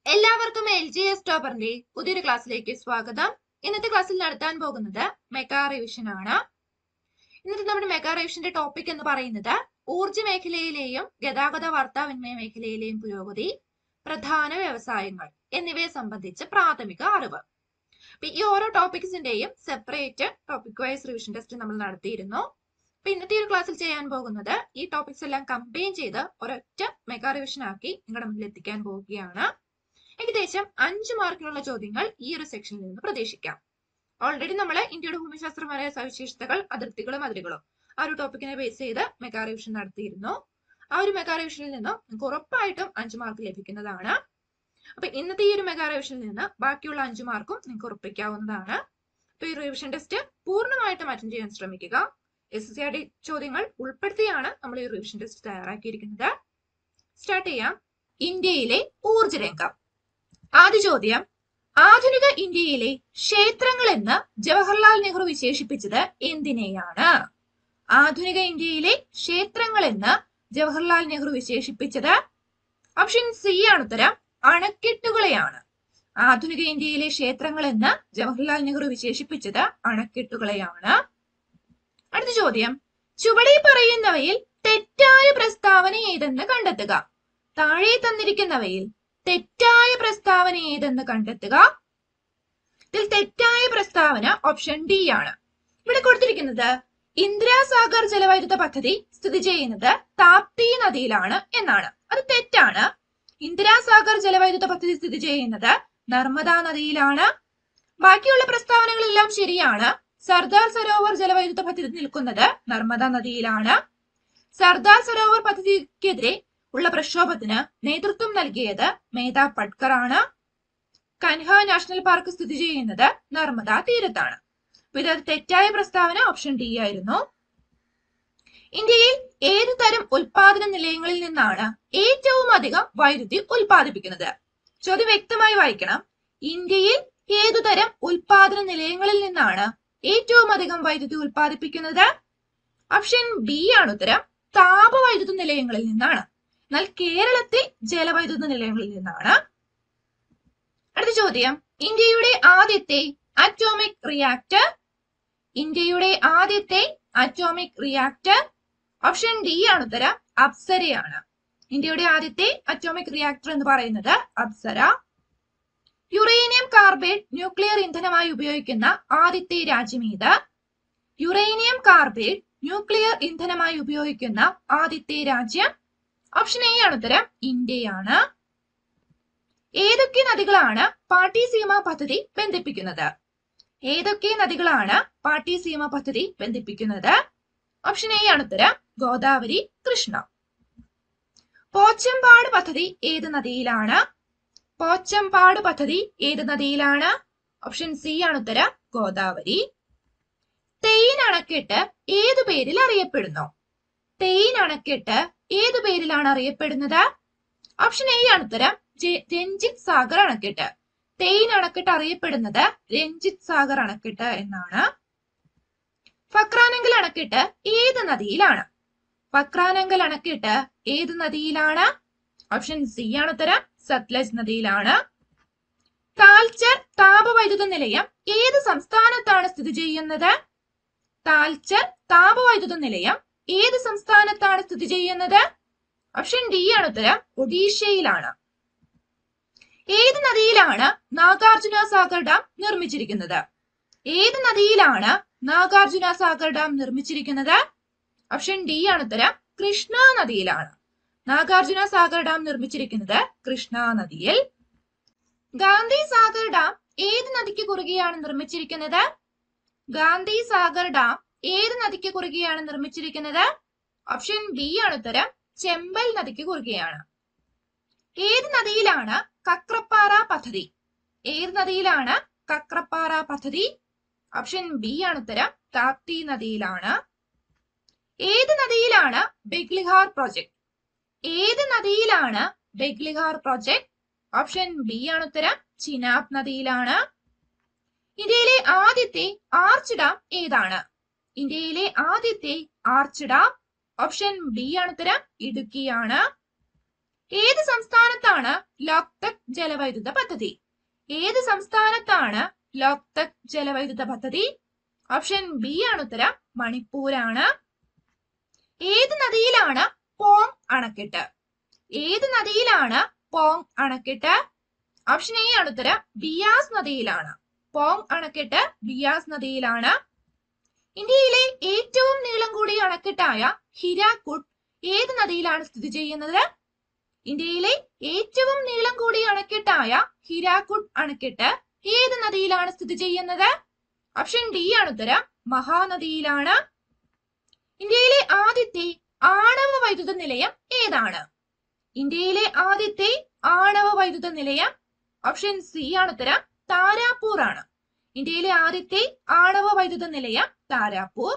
എല്ലാവർക്കും L G S ടോപ്പറിന്റെ പുതിയൊരു ക്ലാസ്സിലേക്ക് സ്വാഗതം ഇന്നത്തെ ക്ലാസ്സിൽ നടത്താൻ പോകുന്നത് മെഗാ റിവിഷൻ ആണ് ഇന്നത്തെ നമ്മുടെ മെഗാ റിവിഷന്റെ ടോപ്പിക് എന്ന് പറയുന്നത് ഊർജ്ജ മേഖലയിലെയും ഗതാഗത വാർത്താവിനിമയ മേഖലയിലെയും പുരോഗതി പ്രധാന വ്യവസായങ്ങൾ എന്നിവയെ സംബന്ധിച്ച് പ്രാഥമിക അറിവ് അപ്പൊ ഈ ഓരോ ടോപ്പിക്സിന്റെയും separate topic wise revision test നമ്മൾ നടത്തിയിരുന്നു അപ്പൊ ഇന്നത്തെ ഒരു ക്ലാസ്സിൽ ചെയ്യാൻ പോകുന്നത് ഈ ടോപ്പിക്സ് എല്ലാം കമ്പൈൻ ചെയ്ത് ഒരൊറ്റ മെഗാ റിവിഷൻ ആക്കി നിങ്ങളുടെ മുന്നിൽ എത്തിക്കാൻ പോവുകയാണ് ഏകദേശം അഞ്ച് മാർക്കിനുള്ള ചോദ്യങ്ങൾ ഈ ഒരു സെക്ഷനിൽ നിന്ന് പ്രതീക്ഷിക്കാം ഓൾറെഡി നമ്മൾ ഇന്ത്യയുടെ ഭൂമിശാസ്ത്രപരമായ സവിശേഷതകൾ അതിർത്തികളും അതിരുകളും ആ ഒരു ടോപ്പിക്കിനെ ബേസ് ചെയ്ത് മെഗാ റിവിഷൻ നടത്തിയിരുന്നു ആ ഒരു മെഗാ റിവിഷനിൽ നിന്ന് നിങ്ങൾക്ക് ഉറപ്പായിട്ടും അഞ്ച് മാർക്ക് ലഭിക്കുന്നതാണ് അപ്പൊ ഇന്നത്തെ ഈ ഒരു മെഗാ റിവിഷനിൽ നിന്ന് ബാക്കിയുള്ള അഞ്ച് മാർക്കും നിങ്ങൾക്ക് ഉറപ്പിക്കാവുന്നതാണ് അപ്പൊ ഈ റിവിഷൻ ടെസ്റ്റ് പൂർണ്ണമായിട്ടും അറ്റൻഡ് ചെയ്യാൻ ശ്രമിക്കുക എസ് സി ആർ ഡി ചോദ്യങ്ങൾ ഉൾപ്പെടുത്തിയാണ് നമ്മൾ ഈ റിവിഷൻ ടെസ്റ്റ് തയ്യാറാക്കിയിരിക്കുന്നത് സ്റ്റാർട്ട് ചെയ്യാം ഇന്ത്യയിലെ ഊർജ്ജരംഗം ആദ്യ ചോദ്യം ആധുനിക ഇന്ത്യയിലെ ക്ഷേത്രങ്ങൾ എന്ന് ജവഹർലാൽ നെഹ്റു വിശേഷിപ്പിച്ചത് എന്തിനെയാണ് ആധുനിക ഇന്ത്യയിലെ ക്ഷേത്രങ്ങൾ എന്ന് ജവഹർലാൽ നെഹ്റു വിശേഷിപ്പിച്ചത് ഓപ്ഷൻ സി ആണ് ഉത്തരം അണക്കെട്ടുകളെയാണ് ആധുനിക ഇന്ത്യയിലെ ക്ഷേത്രങ്ങൾ എന്ന് ജവഹർലാൽ നെഹ്റു വിശേഷിപ്പിച്ചത് അണക്കെട്ടുകളെയാണ് അടുത്ത ചോദ്യം ചുവടെ പറയുന്നവയിൽ തെറ്റായ പ്രസ്താവന ഏതെന്ന് കണ്ടെത്തുക താഴെ തന്നിരിക്കുന്നവയിൽ തെറ്റായ പ്രസ്താവന ഏതെന്ന് കണ്ടെത്തുക ഇതിൽ തെറ്റായ പ്രസ്താവന ഓപ്ഷൻ ഡി ആണ് ഇവിടെ കൊടുത്തിരിക്കുന്നത് ഇന്ദിരാസാഗർ ജലവൈദ്യുത പദ്ധതി സ്ഥിതി ചെയ്യുന്നത് താപ്തി നദിയിലാണ് എന്നാണ് അത് തെറ്റാണ് ഇന്ദിരാസാഗർ ജലവൈദ്യുത പദ്ധതി സ്ഥിതി ചെയ്യുന്നത് നർമ്മദ നദിയിലാണ് ബാക്കിയുള്ള പ്രസ്താവനകളെല്ലാം ശരിയാണ് സർദാർ സരോവർ ജലവൈദ്യുത പദ്ധതി നിൽക്കുന്നത് നർമ്മദ നദിയിലാണ് സർദാർ സരോവർ പദ്ധതിക്കെതിരെ ഉള്ള പ്രക്ഷോഭത്തിന് നേതൃത്വം നൽകിയത് മേധ പട്കർ ആണ് കൻഹ നാഷണൽ പാർക്ക് സ്ഥിതി ചെയ്യുന്നത് നർമ്മദ തീരത്താണ് അപ്പൊ ഇത് തെറ്റായ പ്രസ്താവന ഓപ്ഷൻ ഡി ആയിരുന്നു ഇന്ത്യയിൽ ഏതു തരം ഉൽപാദന നിലയങ്ങളിൽ നിന്നാണ് ഏറ്റവും അധികം വൈദ്യുതി ഉൽപ്പാദിപ്പിക്കുന്നത് ചോദ്യം വ്യക്തമായി വായിക്കണം ഇന്ത്യയിൽ ഏതുതരം ഉൽപാദന നിലയങ്ങളിൽ നിന്നാണ് ഏറ്റവും അധികം വൈദ്യുതി ഉൽപ്പാദിപ്പിക്കുന്നത് ഓപ്ഷൻ ബി ആണ് ഉത്തരം താപവൈദ്യുത നിലയങ്ങളിൽ നിന്നാണ് എന്നാൽ കേരളത്തിൽ ജലവൈദ്യുത നിലയങ്ങളിൽ നിന്നാണ് അടുത്ത ചോദ്യം ഇന്ത്യയുടെ ആദ്യത്തെ അറ്റോമിക് റിയാക്ടർ ഇന്ത്യയുടെ ആദ്യത്തെ അറ്റോമിക് റിയാക്ടർ ഓപ്ഷൻ ഡി ആണ് ഉത്തരം അപ്സരയാണ് ഇന്ത്യയുടെ ആദ്യത്തെ അറ്റോമിക് റിയാക്ടർ എന്ന് പറയുന്നത് അപ്സര യുറേനിയം കാർബൈഡ് ന്യൂക്ലിയർ ഇന്ധനമായി ഉപയോഗിക്കുന്ന ആദ്യത്തെ രാജ്യം ഏത് യുറേനിയം കാർബൈഡ് ന്യൂക്ലിയർ ഇന്ധനമായി ഉപയോഗിക്കുന്ന ആദ്യത്തെ രാജ്യം ഓപ്ഷൻ എ ആണ് ഉത്തരം ഇന്ത്യയാണ് ഏതൊക്കെ നദികളാണ് പാട്ടിസീമ പദ്ധതി ബന്ധിപ്പിക്കുന്നത് ഏതൊക്കെ നദികളാണ് പാട്ടിസീമ പദ്ധതി ബന്ധിപ്പിക്കുന്നത് ഓപ്ഷൻ എ ആണ് ഉത്തരം ഗോദാവരി കൃഷ്ണ പോച്ചമ്പാട് പദ്ധതി ഏത് നദിയിലാണ് പോച്ചമ്പാട് പദ്ധതി ഏത് നദിയിലാണ് ഓപ്ഷൻ സി ആണ് ഉത്തരം ഗോദാവരി തെയ്ൻ അണക്കെട്ട് ഏതു പേരിൽ അറിയപ്പെടുന്നു തെയ്ൻ അണക്കെട്ട് ഏതു പേരിലാണ് അറിയപ്പെടുന്നത് ഓപ്ഷൻ എ ആണ് ഉത്തരം ജെ- രഞ്ജിത് സാഗർ അണക്കെട്ട് തെയ്ൻ അണക്കെട്ട് അറിയപ്പെടുന്നത് രഞ്ജിത് സാഗർ അണക്കെട്ട് എന്നാണ് ഫക്രാനങ്കൽ അണക്കെട്ട് ഏത് നദിയിലാണ് ഫക്രാനങ്കൽ അണക്കെട്ട് ഏത് നദിയിലാണ് ഓപ്ഷൻ സി ആണ് ഉത്തരം സത്ലജ് നദിയിലാണ് താൽച്ചർ താപവൈദ്യുത നിലയം ഏത് സംസ്ഥാനത്താണ് സ്ഥിതി ചെയ്യുന്നത് താൽച്ചർ താപവൈദ്യുത നിലയം ഏത് സംസ്ഥാനത്താണ് സ്ഥിതി ചെയ്യുന്നത് ഓപ്ഷൻ ഡി ആണ് ഉത്തരം ഒഡീഷയിലാണ് ഏത് നദിയിലാണ് നാഗാർജുന സാഗർ ഡാം നിർമ്മിച്ചിരിക്കുന്നത് ഏത് നദിയിലാണ് നാഗാർജുന സാഗർ ഡാം നിർമ്മിച്ചിരിക്കുന്നത് ഓപ്ഷൻ ഡി ആണ് ഉത്തരം കൃഷ്ണ നദിയിലാണ് നാഗാർജുന സാഗർ ഡാം നിർമ്മിച്ചിരിക്കുന്നത് കൃഷ്ണ നദിയിൽ ഗാന്ധി സാഗർ ഡാം ഏത് നദിക്ക് കുറുകെയാണ് നിർമ്മിച്ചിരിക്കുന്നത് ഗാന്ധി സാഗർ ഡാം ഏത് നദിക്ക് കുറുകെയാണ് നിർമ്മിച്ചിരിക്കുന്നത് ഓപ്ഷൻ ബി ആണ് ഉത്തരം ചെമ്പൽ നദിക്ക് കുറുകെയാണ് ഏത് നദിയിലാണ് കക്രപ്പാറ പദ്ധതി ഏത് നദിയിലാണ് കക്രപ്പാറ പദ്ധതി ഓപ്ഷൻ ബി ആണ് ഉത്തരം താപ്തി നദിയിലാണ് ഏത് നദിയിലാണ് ബെഗ്ലിഹാർ പ്രോജക്ട് ഏത് നദിയിലാണ് ബെഗ്ലിഹാർ പ്രോജക്ട് ഓപ്ഷൻ ബി ആണ് ഉത്തരം ചിനാബ് നദിയിലാണ് ഇന്ത്യയിലെ ആദ്യത്തെ ആർച്ച് ഡാം ഏതാണ് ഇന്ത്യയിലെ ആദ്യത്തെ ആർച്ച് ഡാം ഓപ്ഷൻ ബി ആണ് ഉത്തരം ഇടുക്കിയാണ് ഏത് സംസ്ഥാനത്താണ് ലോക്തക് ജലവൈദ്യുത പദ്ധതി ഏത് സംസ്ഥാനത്താണ് ലോക്തക് ജലവൈദ്യുത പദ്ധതി ഓപ്ഷൻ ബി ആണ് ഉത്തരം മണിപ്പൂരാണ് ഏത് നദിയിലാണ് പോങ് അണക്കെട്ട് ഏത് നദിയിലാണ് പോങ് അണക്കെട്ട് ഓപ്ഷൻ എ ആണ് ഉത്തരം ബിയാസ് നദിയിലാണ് പോങ് അണക്കെട്ട് ബിയാസ് നദിയിലാണ് ഇന്ത്യയിലെ ഏറ്റവും നീളം കൂടിയ അണക്കെട്ടായ ഹിരാക്കുഡ് ഏത് നദിയിലാണ് സ്ഥിതി ചെയ്യുന്നത് ഇന്ത്യയിലെ ഏറ്റവും നീളം കൂടിയ അണക്കെട്ടായ ഹിരാക്കുഡ് അണക്കെട്ട് ഏത് നദിയിലാണ് സ്ഥിതി ചെയ്യുന്നത് ഓപ്ഷൻ ഡി ആണ് ഉത്തരം മഹാനദിയിലാണ് ഇന്ത്യയിലെ ആദ്യത്തെ ആണവ വൈദ്യുത നിലയം ഏതാണ് ഇന്ത്യയിലെ ആദ്യത്തെ ആണവ വൈദ്യുത നിലയം ഓപ്ഷൻ സി ആണ് ഉത്തരം താരാപൂർ ആണ് ഇന്ത്യയിലെ ആദ്യത്തെ ആണവ വൈദ്യുത നിലയം താരാപൂർ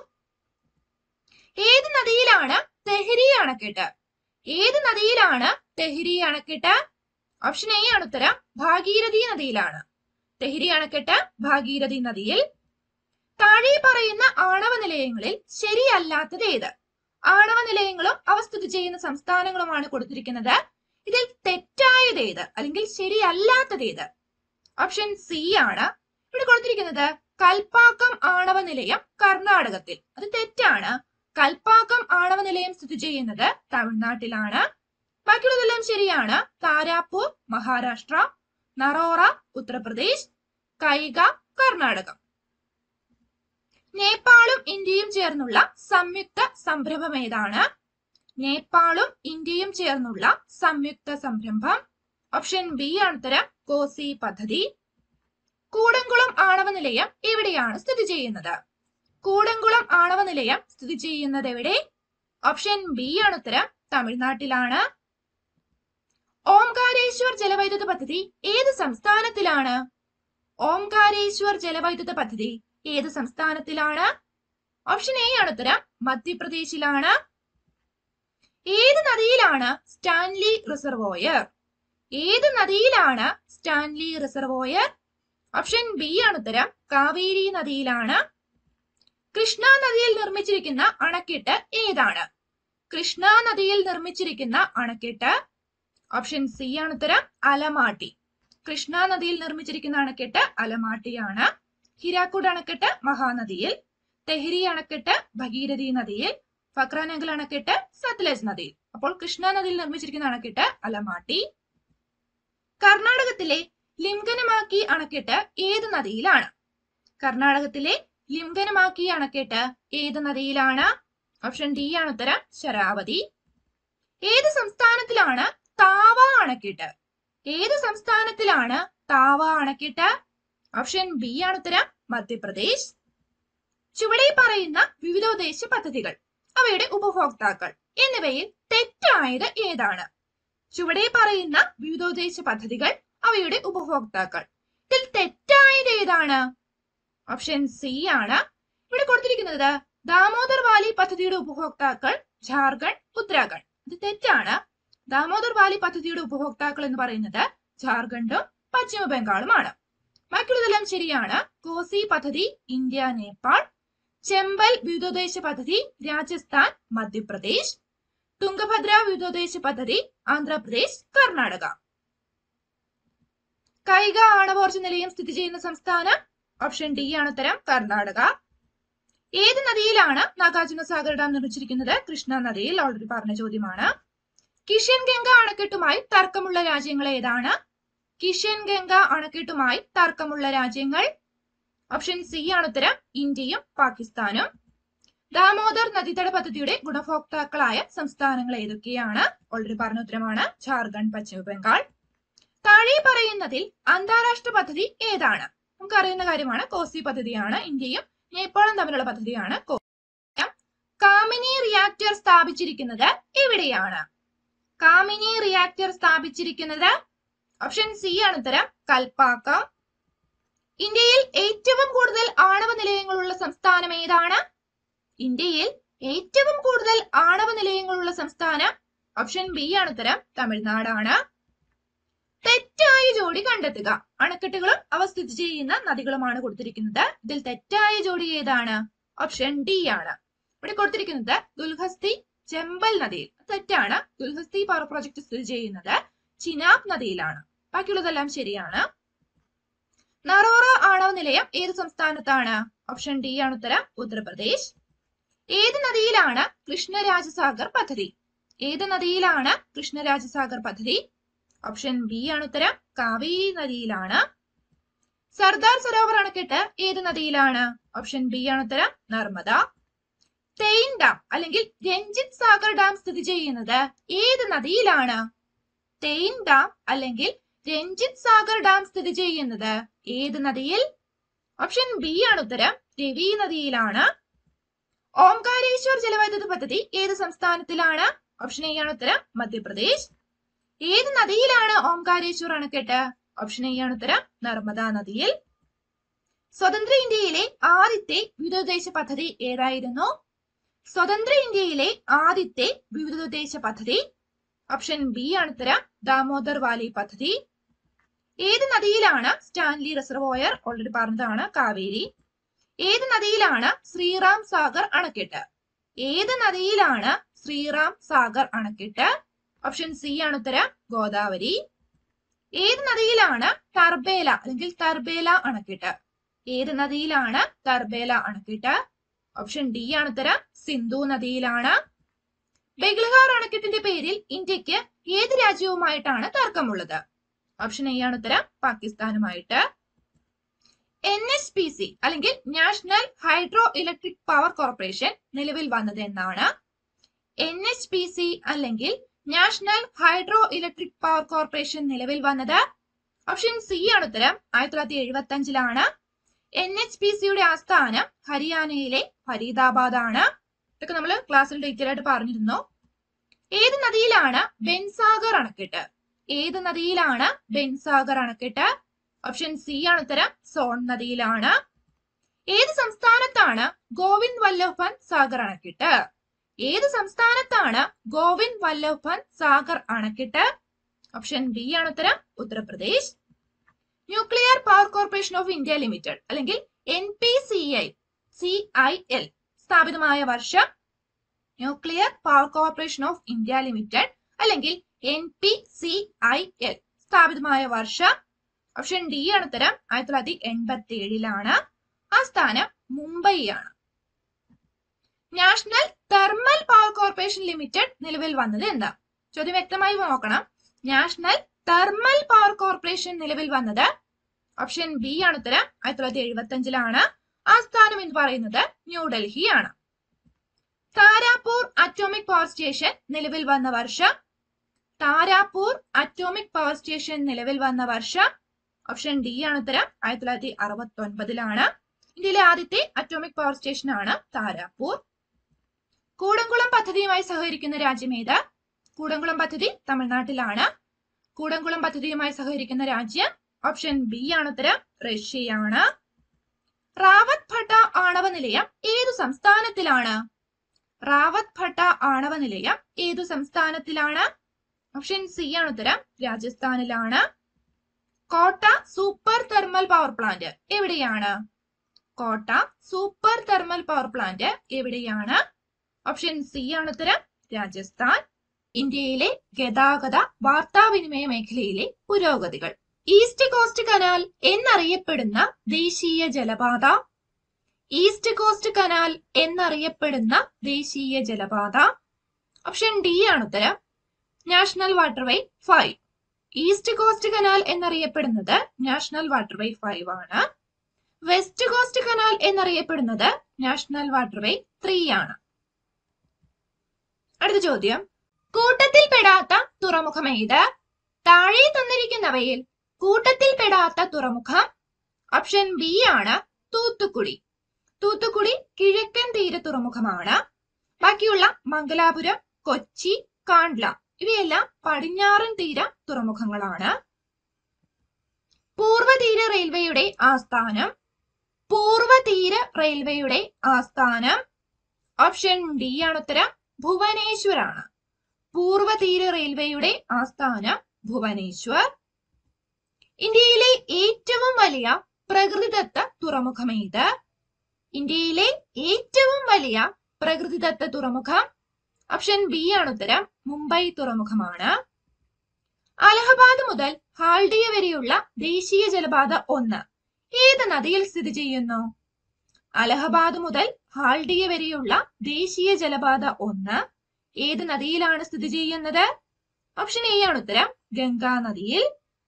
ഏത് നദിയിലാണ് തെഹരി അണക്കെട്ട് ഏത് നദിയിലാണ് തെഹരി അണക്കെട്ട് ഓപ്ഷൻ എ ആണ് ഉത്തരം ഭാഗീരഥി നദിയിലാണ് തെഹരി അണക്കെട്ട് ഭാഗീരഥി നദിയിൽ താഴെ പറയുന്ന ആണവ നിലയങ്ങളിൽ ശരിയല്ലാത്തത് ഏത് ആണവ നിലയങ്ങളും അവ സ്ഥിതി ചെയ്യുന്ന സംസ്ഥാനങ്ങളുമാണ് കൊടുത്തിരിക്കുന്നത് ഇതിൽ തെറ്റായത് ഏത് അല്ലെങ്കിൽ ശരിയല്ലാത്തത് ഏത് ഓപ്ഷൻ സി ആണ് ഇവിടെ കൊടുത്തിരിക്കുന്നത് കൽപ്പാക്കം ആണവ നിലയം കർണാടകത്തിൽ അത് തെറ്റാണ് കൽപ്പാക്കം ആണവ നിലയം സ്ഥിതി ചെയ്യുന്നത് തമിഴ്നാട്ടിലാണ് ബാക്കിയുള്ളതെല്ലാം ശരിയാണ് താരാപൂർ മഹാരാഷ്ട്ര നറോറ ഉത്തർപ്രദേശ് കൈഗ കർണാടകം നേപ്പാളും ഇന്ത്യയും ചേർന്നുള്ള സംയുക്ത സംരംഭം ഏതാണ് നേപ്പാളും ഇന്ത്യയും ചേർന്നുള്ള സംയുക്ത സംരംഭം ഓപ്ഷൻ ബി ആണ് ഉത്തരം കോസി പദ്ധതി കൂടംകുളം ആണവ നിലയം എവിടെയാണ് സ്ഥിതി ചെയ്യുന്നത് കൂടംകുളം ആണവ നിലയം സ്ഥിതി ചെയ്യുന്നത് എവിടെ ഓപ്ഷൻ ബി ആണ് ഉത്തരം തമിഴ്നാട്ടിലാണ് ഓംകാരേശ്വർ ജലവൈദ്യുത പദ്ധതി ഏത് സംസ്ഥാനത്തിലാണ് ഓംകാരേശ്വർ ജലവൈദ്യുത പദ്ധതി ഏത് സംസ്ഥാനത്തിലാണ് ഓപ്ഷൻ എ ആണ് ഉത്തരം മധ്യപ്രദേശിലാണ് ഏത് നദിയിലാണ് സ്റ്റാൻലി റിസർവോയർ ഏത് നദിയിലാണ് സ്റ്റാൻലി റിസർവോയർ ഓപ്ഷൻ ബി ആണ് ഉത്തരം കാവേരി നദിയിലാണ് കൃഷ്ണ നദിയിൽ നിർമ്മിച്ചിരിക്കുന്ന അണക്കെട്ട് ഏതാണ് കൃഷ്ണ നദിയിൽ നിർമ്മിച്ചിരിക്കുന്ന അണക്കെട്ട് ഓപ്ഷൻ സി ആണ് ഉത്തരം അലമാട്ടി കൃഷ്ണ നദിയിൽ നിർമ്മിച്ചിരിക്കുന്ന അണക്കെട്ട് അലമാട്ടിയാണ് ഹിരാക്കുഡ് അണക്കെട്ട് മഹാനദിയിൽ തെഹരി അണക്കെട്ട് ഭഗീരഥി നദിയിൽ ഫക്രാനങ്കൽ അണക്കെട്ട് സത്ലജ് നദിയിൽ അപ്പോൾ കൃഷ്ണ നദിയിൽ നിർമ്മിച്ചിരിക്കുന്ന അണക്കെട്ട് അലമാട്ടി കർണാടകത്തിലെ ലിംഗനമാക്കി അണക്കെട്ട് ഏത് നദിയിലാണ് കർണാടകത്തിലെ ലിംഗനമാക്കി അണക്കെട്ട് ഏത് നദിയിലാണ് ഓപ്ഷൻ ഡി ആണ് ഉത്തരം ശരാവതി ഏത് സംസ്ഥാനത്തിലാണ് താവ അണക്കെട്ട് ഏത് സംസ്ഥാനത്തിലാണ് താവ അണക്കെട്ട് ഓപ്ഷൻ ബി ആണ് ഉത്തരം മധ്യപ്രദേശ് ചുവടെ പറയുന്ന വിവിധോദ്ദേശ പദ്ധതികൾ അവയുടെ ഉപഭോക്താക്കൾ എന്നിവയിൽ തെറ്റായത് ഏതാണ് ചുവടെ പറയുന്ന വിവിധോദ്ദേശ പദ്ധതികൾ അവയുടെ ഉപഭോക്താക്കൾ ഇതിൽ തെറ്റായത് ഏതാണ് ഓപ്ഷൻ സി ആണ് ഇവിടെ കൊടുത്തിരിക്കുന്നത് ദാമോദർ വാലി പദ്ധതിയുടെ ഉപഭോക്താക്കൾ ജാർഖണ്ഡ് ഉത്തരാഖണ്ഡ് ഇത് തെറ്റാണ് ദാമോദർ വാലി പദ്ധതിയുടെ ഉപഭോക്താക്കൾ എന്ന് പറയുന്നത് ജാർഖണ്ഡും പശ്ചിമ ബംഗാളുമാണ് ബാക്കിയുള്ളതെല്ലാം ശരിയാണ് കോസി പദ്ധതി ഇന്ത്യ നേപ്പാൾ ചെമ്പൽ വിവിധോദ്ദേശ പദ്ധതി രാജസ്ഥാൻ മധ്യപ്രദേശ് തുംഗഭദ്ര വിവിധോദ്ദേശ പദ്ധതി ആന്ധ്രാപ്രദേശ് കർണാടക കൈക ആണവോർജ നിലയം സ്ഥിതി ചെയ്യുന്ന സംസ്ഥാനം ഓപ്ഷൻ ഡി ആണ് ഉത്തരം കർണാടക ഏത് നദിയിലാണ് നാഗാർജുന സാഗർ ഡാം നിർമ്മിച്ചിരിക്കുന്നത് കൃഷ്ണ നദിയിൽ ഓൾറെഡി പറഞ്ഞ ചോദ്യമാണ് കിഷൻ ഗംഗ അണക്കെട്ടുമായി തർക്കമുള്ള രാജ്യങ്ങൾ ഏതാണ് കിഷൻ ഗംഗ അണക്കെട്ടുമായി തർക്കമുള്ള രാജ്യങ്ങൾ ഓപ്ഷൻ സി ആണ് ഉത്തരം ഇന്ത്യയും പാകിസ്ഥാനും ദാമോദർ നദീതട പദ്ധതിയുടെ ഗുണഭോക്താക്കളായ സംസ്ഥാനങ്ങൾ ഏതൊക്കെയാണ് ഓൾറെഡി പറഞ്ഞ ഉത്തരമാണ് ജാർഖണ്ഡ് പശ്ചിമ ബംഗാൾ താഴെ പറയുന്നതിൽ അന്താരാഷ്ട്ര പദ്ധതി ഏതാണ് നമുക്ക് അറിയുന്ന കാര്യമാണ് കോസി പദ്ധതിയാണ് ഇന്ത്യയും നേപ്പാളും തമ്മിലുള്ള പദ്ധതിയാണ് കോ- കാമിനി റിയാക്ടർ സ്ഥാപിച്ചിരിക്കുന്നത് എവിടെയാണ് കാമിനി റിയാക്ടർ സ്ഥാപിച്ചിരിക്കുന്നത് ഓപ്ഷൻ സി ആണ് ഉത്തരം കൽപ്പാക്കം ഇന്ത്യയിൽ ഏറ്റവും കൂടുതൽ ആണവ നിലയങ്ങളുള്ള സംസ്ഥാനം ഏതാണ് ഇന്ത്യയിൽ ഏറ്റവും കൂടുതൽ ആണവ നിലയങ്ങളുള്ള സംസ്ഥാനം ഓപ്ഷൻ ബി ആണ് ഉത്തരം തമിഴ്നാടാണ് തെറ്റായ ജോഡി കണ്ടെത്തുക അണക്കെട്ടുകളും അവ സ്ഥിതി ചെയ്യുന്ന നദികളുമാണ് കൊടുത്തിരിക്കുന്നത് ഇതിൽ തെറ്റായ ജോഡി ഏതാണ് ഓപ്ഷൻ ഡി ആണ് ഇവിടെ കൊടുത്തിരിക്കുന്നത് ദുൽഹസ്തി ചെമ്പൽ നദിയിൽ തെറ്റാണ് ദുൽഹസ്തി പവർ പ്രോജക്ട് സ്ഥിതി ചെയ്യുന്നത് ചിനാബ് നദിയിലാണ് ബാക്കിയുള്ളതെല്ലാം ശരിയാണ് നറോറ ആണവ നിലയം ഏത് സംസ്ഥാനത്താണ് ഓപ്ഷൻ ഡി ആണ് ഉത്തരം ഉത്തർപ്രദേശ് ഏത് നദിയിലാണ് കൃഷ്ണരാജസാഗർ പദ്ധതി ഏത് നദിയിലാണ് കൃഷ്ണരാജസാഗർ പദ്ധതി ഓപ്ഷൻ ബി ആണ് ഉത്തരം കാവേരി നദിയിലാണ് സർദാർ സരോവർ അണക്കെട്ട് ഏത് നദിയിലാണ് ഓപ്ഷൻ ബി ആണ് ഉത്തരം നർമ്മദ തെയിൻ ഡാം അല്ലെങ്കിൽ രഞ്ജിത് സാഗർ ഡാം സ്ഥിതി ചെയ്യുന്നത് ഏത് നദിയിലാണ് തെയിൻ ഡാം അല്ലെങ്കിൽ രഞ്ജിത് സാഗർ ഡാം സ്ഥിതി ചെയ്യുന്നത് ഏത് നദിയിൽ ഓപ്ഷൻ ബി ആണ് ഉത്തരം രവി നദിയിലാണ് ഓംകാരേശ്വർ ജലവൈദ്യുത പദ്ധതി ഏത് സംസ്ഥാനത്തിലാണ് ഓപ്ഷൻ എ ആണ് ഉത്തരം മധ്യപ്രദേശ് ഏത് നദിയിലാണ് ഓംകാരേശ്വർ അണക്കെട്ട് ഓപ്ഷൻ എ ആണ് ഉത്തരം നർമ്മദ നദിയിൽ സ്വതന്ത്ര ഇന്ത്യയിലെ ആദ്യത്തെ വിവിധോദ്ദേശ പദ്ധതി ഏതായിരുന്നു സ്വതന്ത്ര ഇന്ത്യയിലെ ആദ്യത്തെ വിവിധോദ്ദേശ പദ്ധതി ഓപ്ഷൻ ബി ആണ് ഉത്തരം ദാമോദർ വാലി പദ്ധതി ഏത് നദിയിലാണ് സ്റ്റാൻലി റിസർവോയർ ഓൾറെഡി പറഞ്ഞതാണ് കാവേരി ഏത് നദിയിലാണ് ശ്രീറാം സാഗർ അണക്കെട്ട് ഏത് നദിയിലാണ് ശ്രീറാം സാഗർ അണക്കെട്ട് ഓപ്ഷൻ സി ആണ് ഉത്തരം ഗോദാവരി ഏത് നദിയിലാണ് തർബേല അല്ലെങ്കിൽ തർബേല അണക്കെട്ട് ഏത് നദിയിലാണ് തർബേല അണക്കെട്ട് ഓപ്ഷൻ ഡി ആണ് ഉത്തരം സിന്ധു നദിയിലാണ് ബെഗ്ലഹാർ അണക്കെട്ടിന്റെ പേരിൽ ഇന്ത്യക്ക് ഏത് രാജ്യവുമായിട്ടാണ് തർക്കമുള്ളത് ഓപ്ഷൻ എ ആണ് ഉത്തരം പാകിസ്ഥാനുമായിട്ട് എൻ എസ് പി സി അല്ലെങ്കിൽ national hydro electric power corporation നിലവിൽ വന്നത് എന്നാണ് എൻ എച്ച് പി സി അല്ലെങ്കിൽ national hydro electric power corporation നിലവിൽ വന്നത് ഓപ്ഷൻ സി ആണ് ഉത്തരം ആയിരത്തി തൊള്ളായിരത്തി എഴുപത്തി അഞ്ചിലാണ് എൻ എച്ച് പി സിയുടെ ആസ്ഥാനം ഹരിയാനയിലെ ഫരീദാബാദ് ആണ് ഇതൊക്കെ നമ്മൾ ക്ലാസ്സിൽ ഡീറ്റെയിൽ ആയിട്ട് പറഞ്ഞിരുന്നു ഏത് നദിയിലാണ് ബെൻസാഗർ അണക്കെട്ട് ഏത് നദിയിലാണ് ബെൻസാഗർ അണക്കെട്ട് ഓപ്ഷൻ സി ആണ് ഉത്തരം സോൺ നദിയിലാണ് ഏത് സംസ്ഥാനത്താണ് ഗോവിന്ദ് വല്ലഭ് പന്ത് സാഗർ അണക്കെട്ട് ഏത് സംസ്ഥാനത്താണ് ഗോവിന്ദ് വല്ലഭ് പന്ത് സാഗർ അണക്കെട്ട് ഓപ്ഷൻ ബി ആണ് ഉത്തരം Uttar Pradesh nuclear power corporation of India limited അല്ലെങ്കിൽ N P C I C I L സ്ഥാപിതമായ വർഷം nuclear power corporation of India limited അല്ലെങ്കിൽ N P C I L സ്ഥാപിതമായ വർഷം ഓപ്ഷൻ ഡി ആണ് ഉത്തരം ആയിരത്തി തൊള്ളായിരത്തി എൺപത്തി ഏഴിലാണ് ആ സ്ഥാനം മുംബൈ ആണ് national thermal power corporation limited നിലവിൽ വന്നത് എന്താ ചോദ്യം വ്യക്തമായി നോക്കണം നാഷണൽ തെർമൽ പവർ കോർപ്പറേഷൻ നിലവിൽ വന്നത് ഓപ്ഷൻ ബി ആണ് ഉത്തരം ആയിരത്തി തൊള്ളായിരത്തി എഴുപത്തി അഞ്ചിലാണ് ആ സ്ഥാനം എന്ന് പറയുന്നത് ന്യൂഡൽഹി ആണ് താരാപൂർ അറ്റോമിക് പവർ സ്റ്റേഷൻ നിലവിൽ വന്ന വർഷം താരാപൂർ അറ്റോമിക് പവർ സ്റ്റേഷൻ നിലവിൽ വന്ന വർഷം ഓപ്ഷൻ ഡി ആണ് ഉത്തരം ആയിരത്തി തൊള്ളായിരത്തി അറുപത്തി ഒൻപതിലാണ് ഇന്ത്യയിലെ ആദ്യത്തെ അറ്റോമിക് പവർ സ്റ്റേഷൻ ആണ് താരാപൂർ കൂടംകുളം പദ്ധതിയുമായി സഹകരിക്കുന്ന രാജ്യം ഏത് കൂടംകുളം പദ്ധതി തമിഴ്നാട്ടിലാണ് കൂടംകുളം പദ്ധതിയുമായി സഹകരിക്കുന്ന രാജ്യം ഓപ്ഷൻ ബി ആണ് ഉത്തരം റഷ്യയാണ് റാവത്ത് ഭട്ട ആണവ നിലയം ഏതു സംസ്ഥാനത്തിലാണ് റാവത്ത് ഭട്ട ആണവ നിലയം ഏതു സംസ്ഥാനത്തിലാണ് ഓപ്ഷൻ സി ആണ് ഉത്തരം രാജസ്ഥാനിലാണ് കോട്ട സൂപ്പർ തെർമൽ പവർ പ്ലാന്റ് എവിടെയാണ് Kota super thermal power plant എവിടെയാണ് ഓപ്ഷൻ സി ആണ് ഉത്തരം രാജസ്ഥാൻ ഇന്ത്യയിലെ ഗതാഗത വാർത്താവിനിമയ മേഖലയിലെ പുരോഗതികൾ ഈസ്റ്റ് കോസ്റ്റ് കനാൽ എന്നറിയപ്പെടുന്ന ദേശീയ ജലപാത ഈസ്റ്റ് കോസ്റ്റ് കനാൽ എന്നറിയപ്പെടുന്ന ദേശീയ ജലപാത ഓപ്ഷൻ ഡി ആണ് ഉത്തരം national waterway five east coast canal എന്നറിയപ്പെടുന്നത് നാഷണൽ വാട്ടർവേ ഫൈവ് ആണ് വെസ്റ്റ് കോസ്റ്റ് കനാൽ എന്നറിയപ്പെടുന്നത് നാഷണൽ വാട്ടർവേ ത്രീ ആണ് അടുത്ത ചോദ്യം കൂട്ടത്തിൽപ്പെടാത്ത തുറമുഖം ഏത് താഴെ തന്നിരിക്കുന്നവയിൽ കൂട്ടത്തിൽപ്പെടാത്ത തുറമുഖം ഓപ്ഷൻ ബി ആണ് തൂത്തുക്കുടി തൂത്തുക്കുടി കിഴക്കൻ തീര തുറമുഖമാണ് ബാക്കിയുള്ള മംഗലാപുരം കൊച്ചി കാണ്ട്ല ഇവയെല്ലാം പടിഞ്ഞാറൻ തീര തുറമുഖങ്ങളാണ് പൂർവ്വതീര റെയിൽവേയുടെ ആസ്ഥാനം പൂർവ്വതീര റെയിൽവേയുടെ ആസ്ഥാനം ഓപ്ഷൻ ഡി ആണ് ഉത്തരം ഭുവനേശ്വറാണ് പൂർവ്വതീര റെയിൽവേയുടെ ആസ്ഥാനം ഭുവനേശ്വർ ഇന്ത്യയിലെ ഏറ്റവും വലിയ പ്രകൃതിദത്ത തുറമുഖം ഏത് ഇന്ത്യയിലെ ഏറ്റവും വലിയ പ്രകൃതിദത്ത തുറമുഖം ഓപ്ഷൻ ബി ആണ് ഉത്തരം മുംബൈ തുറമുഖമാണ് അലഹബാദ് മുതൽ ഹാൽഡിയ വരെയുള്ള ദേശീയ ജലപാത ഒന്ന് ഏത് നദിയിൽ സ്ഥിതി ചെയ്യുന്നു അലഹബാദ് മുതൽ ഹാൽഡിയ വരെയുള്ള ദേശീയ ജലപാത ഒന്ന് ഏത് നദിയിലാണ് സ്ഥിതി ചെയ്യുന്നത് ഓപ്ഷൻ എ ആണ് ഉത്തരം ഗംഗാ നദിയിൽ